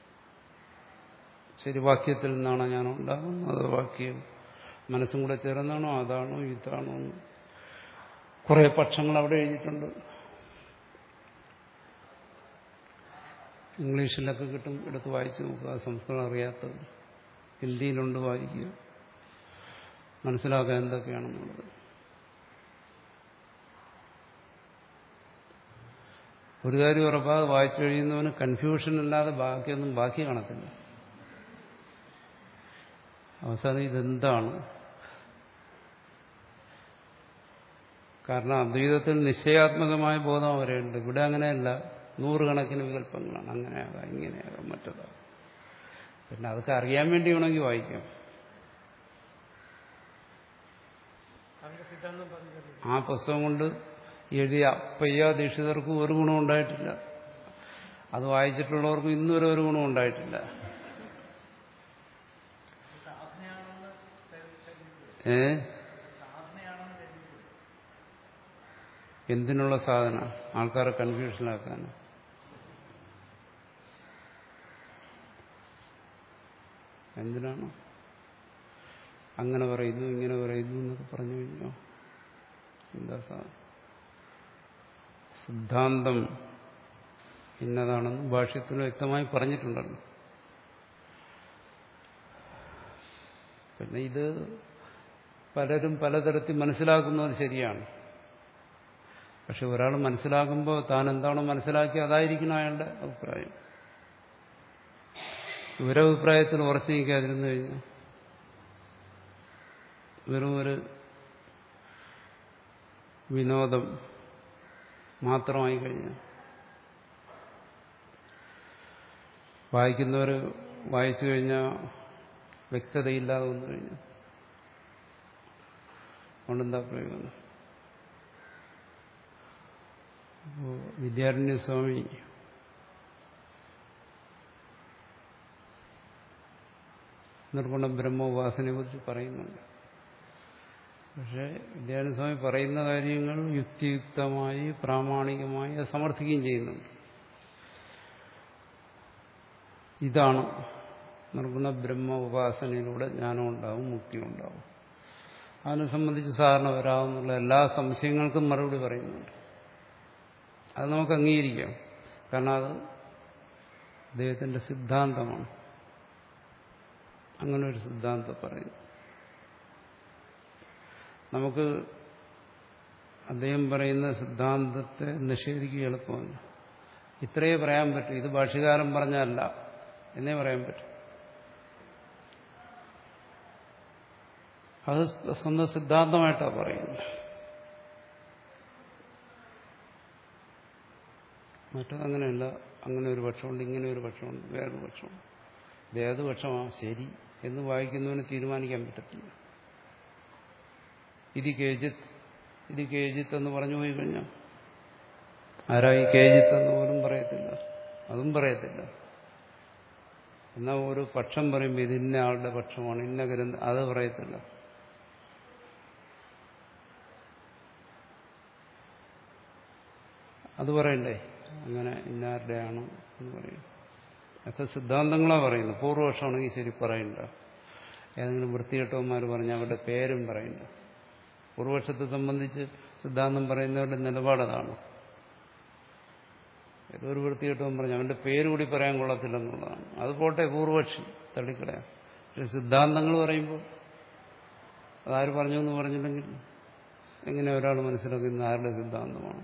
ശരി വാക്യത്തിൽ നിന്നാണോ ഞാൻ ഉണ്ടാകുന്നത് അതോ വാക്യം മനസ്സും കൂടെ ചേർന്നാണോ അതാണോ ഇതാണോ എന്ന് കുറെ പക്ഷങ്ങൾ അവിടെ എഴുതിയിട്ടുണ്ട് ഇംഗ്ലീഷിലൊക്കെ കിട്ടും എടുത്ത് വായിച്ചു നോക്കുക സംസ്കൃതം അറിയാത്തത് ഹിന്ദിയിലുണ്ട് വായിക്കുക മനസ്സിലാക്കാൻ എന്തൊക്കെയാണെന്നുള്ളത് ഒരു കാര്യം ഉറപ്പാതെ വായിച്ചു കഴിയുന്നവന് കൺഫ്യൂഷൻ അല്ലാതെ ബാക്കിയൊന്നും ബാക്കി കാണത്തില്ല അവസാനം ഇതെന്താണ് കാരണം അദ്വൈതത്തിൽ നിശ്ചയാത്മകമായ ബോധം അവരുണ്ട് ഇവിടെ അങ്ങനെയല്ല നൂറുകണക്കിന് വികല്പങ്ങളാണ് അങ്ങനെയാകാം ഇങ്ങനെയാകാം മറ്റതാകാം പിന്നെ അതൊക്കെ അറിയാൻ വേണ്ടി വേണമെങ്കിൽ വായിക്കാം അതിന്റെ സിദ്ധാന്തം പറഞ്ഞു ആ പുസ്തകം കൊണ്ട് എഴുതിയ അപ്പയ്യ ദീക്ഷിതർക്കും ഒരു ഗുണം ഉണ്ടായിട്ടില്ല അത് വായിച്ചിട്ടുള്ളവർക്കും ഇന്നുവരെ ഒരു ഗുണം ഉണ്ടായിട്ടില്ല ഏ എന്തിനുള്ള സാധന ആൾക്കാരെ കൺഫ്യൂഷനാക്കാൻ എന്തിനാണ് അങ്ങനെ പറയുന്നു ഇങ്ങനെ പറയുന്നു എന്നൊക്കെ പറഞ്ഞു കഴിഞ്ഞോ എന്താ സാധനം സിദ്ധാന്തം ഇന്നതാണെന്ന് ഭാഷ്യത്തിൽ വ്യക്തമായി പറഞ്ഞിട്ടുണ്ടല്ലോ പിന്നെ ഇത് പലരും പലതരത്തിൽ മനസ്സിലാക്കുന്നത് ശരിയാണ് പക്ഷെ ഒരാൾ മനസ്സിലാക്കുമ്പോൾ താൻ എന്താണോ മനസ്സിലാക്കി അതായിരിക്കണം അയാളുടെ അഭിപ്രായം ഇവരഭിപ്രായത്തിൽ ഉറച്ചു നിൽക്കാതിരുന്നു കഴിഞ്ഞാൽ വെറും ഒരു വിനോദം മാത്രമായി കഴിഞ്ഞാൽ വായിക്കുന്നവർ വായിച്ചു കഴിഞ്ഞാൽ വ്യക്തതയില്ലാതെ വന്നു കഴിഞ്ഞു അതുകൊണ്ടെന്താ പ്രയോജനം അപ്പോൾ വിദ്യാരണ്യസ്വാമി നിർഗുണ ബ്രഹ്മോപാസനയെ കുറിച്ച് പറയുന്നുണ്ട് പക്ഷേ വിദ്യാരണ്യസ്വാമി പറയുന്ന കാര്യങ്ങൾ യുക്തിയുക്തമായി പ്രാമാണികമായി അത് സമർത്ഥിക്കുകയും ചെയ്യുന്നുണ്ട് ഇതാണ് നിർഗുണ ബ്രഹ്മ ഉപാസനയിലൂടെ ജ്ഞാനം ഉണ്ടാവും മുക്തി ഉണ്ടാവും അതിനെ സംബന്ധിച്ച് സാധാരണ വരാവുന്നുള്ള എല്ലാ സംശയങ്ങൾക്കും മറുപടി പറയുന്നുണ്ട് അത് നമുക്ക് അംഗീകരിക്കാം കാരണം അത് അദ്ദേഹത്തിന്റെ സിദ്ധാന്തമാണ് അങ്ങനെ ഒരു സിദ്ധാന്തം പറയുന്നു നമുക്ക് അദ്ദേഹം പറയുന്ന സിദ്ധാന്തത്തെ നിഷേധിക്കുക എളുപ്പമല്ല ഇത്രയേ പറയാൻ പറ്റൂ ഇത് ഭാഷകാരം പറഞ്ഞല്ല എന്നേ പറയാൻ പറ്റും അത് സ്വന്തം സിദ്ധാന്തമായിട്ടാണ് പറയുന്നത് മറ്റതങ്ങനെയല്ല അങ്ങനെ ഒരു പക്ഷമുണ്ട് ഇങ്ങനെ ഒരു പക്ഷമുണ്ട് വേറൊരു പക്ഷമുണ്ട് ഇത് ഏത് പക്ഷമാണ് ശരി എന്ന് വായിക്കുന്നവന് തീരുമാനിക്കാൻ പറ്റത്തില്ല ഇത് കേജിത്ത് ഇത് കേജിത്ത് എന്ന് പറഞ്ഞു പോയി കഴിഞ്ഞാൽ ആരായി കേജിത്ത് എന്ന് പോലും പറയത്തില്ല അതും പറയത്തില്ല എന്നാൽ ഒരു പക്ഷം പറയുമ്പോൾ ഇത് ഇന്ന ആളുടെ പക്ഷമാണ് ഇന്ന ഗ്രന്ഥം അത് പറയത്തില്ല അത് പറയണ്ടേ അങ്ങനെ ഇന്നാരുടെയാണ് എന്ന് പറയും ഒക്കെ സിദ്ധാന്തങ്ങളാണ് പറയുന്നത് പൂർവപക്ഷമാണെങ്കിൽ ശരി പറയണ്ട ഏതെങ്കിലും വൃത്തികെട്ടവന്മാർ പറഞ്ഞ അവരുടെ പേരും പറയണ്ട പൂർവപക്ഷത്തെ സംബന്ധിച്ച് സിദ്ധാന്തം പറയുന്നവരുടെ നിലപാടതാണ് ഏതോ ഒരു വൃത്തികെട്ടവൻ പറഞ്ഞു അവന്റെ പേര് കൂടി പറയാൻ കൊള്ളത്തില്ലെന്നുള്ളതാണ് അത് പോട്ടെ പൂർവപക്ഷി തള്ളിക്കളയാം പക്ഷെ സിദ്ധാന്തങ്ങൾ പറയുമ്പോൾ അതാര് പറഞ്ഞു എന്ന് പറഞ്ഞില്ലെങ്കിൽ എങ്ങനെ ഒരാൾ മനസ്സിലാക്കുന്ന ആരുടെ സിദ്ധാന്തമാണ്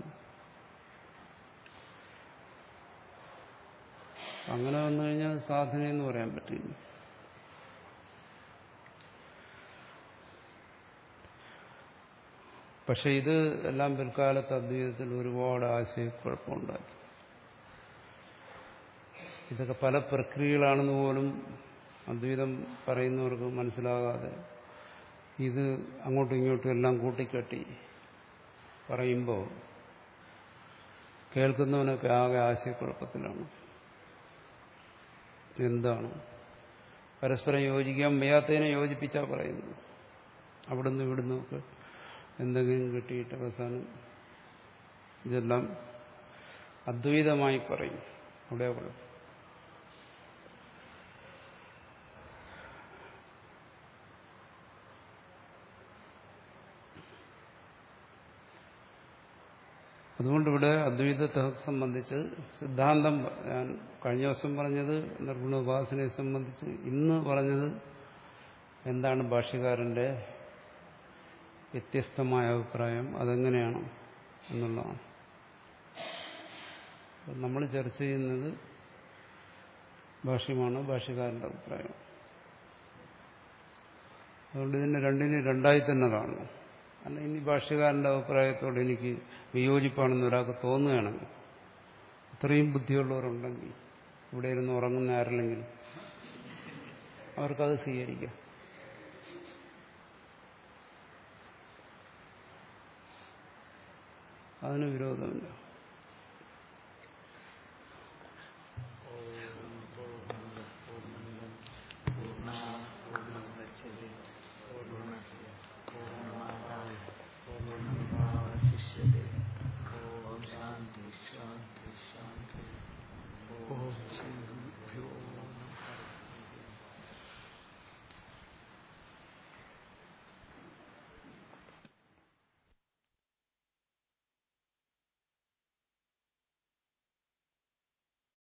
അങ്ങനെ വന്നു കഴിഞ്ഞാൽ സാധന എന്ന് പറയാൻ പറ്റില്ല പക്ഷെ ഇത് എല്ലാം പിൽക്കാലത്ത് അദ്വൈതത്തിൽ ഒരുപാട് ആശയക്കുഴപ്പമുണ്ടാക്കി ഇതൊക്കെ പല പ്രക്രിയകളാണെന്ന് പോലും അദ്വൈതം പറയുന്നവർക്ക് മനസ്സിലാകാതെ ഇത് അങ്ങോട്ടും ഇങ്ങോട്ടും എല്ലാം കൂട്ടിക്കെട്ടി പറയുമ്പോൾ കേൾക്കുന്നവനൊക്കെ ആകെ ആശയക്കുഴപ്പത്തിലാണ് എന്താണ് പരസ്പരം യോജിക്കാൻ വയ്യാത്തതിനെ യോജിപ്പിച്ചാ പറയുന്നത് അവിടുന്ന് ഇവിടുന്ന് ഒക്കെ എന്തെങ്കിലും കിട്ടിയിട്ട് അവസാനം ഇതെല്ലാം അദ്വൈതമായി പറയും അവിടെ കുഴപ്പം അതുകൊണ്ട് ഇവിടെ അദ്വൈതത്തെ സംബന്ധിച്ച് സിദ്ധാന്തം ഞാൻ കഴിഞ്ഞ ദിവസം പറഞ്ഞത് നിർഗുണ ഉപാസനയെ സംബന്ധിച്ച് ഇന്ന് പറഞ്ഞത് എന്താണ് ഭാഷ്യകാരന്റെ വ്യത്യസ്തമായ അഭിപ്രായം അതെങ്ങനെയാണ് എന്നുള്ളതാണ് നമ്മൾ ചർച്ച ചെയ്യുന്നത് ഭാഷ്യമാണ് ഭാഷ്യകാരന്റെ അഭിപ്രായം അതുകൊണ്ട് ഇതിനെ രണ്ടിനെ രണ്ടായി തന്നെ കാണണം അല്ല ഇനി ഭാഷ്യകാരന്റെ അഭിപ്രായത്തോട് എനിക്ക് വിയോജിപ്പാണെന്ന് ഒരാൾക്ക് തോന്നുകയാണെങ്കിൽ ഇത്രയും ബുദ്ധിയുള്ളവരുണ്ടെങ്കിൽ ഇവിടെ ഇരുന്ന് ഉറങ്ങുന്ന ആരില്ലെങ്കിലും അവർക്കത് സ്വീകരിക്കാം അതിന് വിരോധമില്ല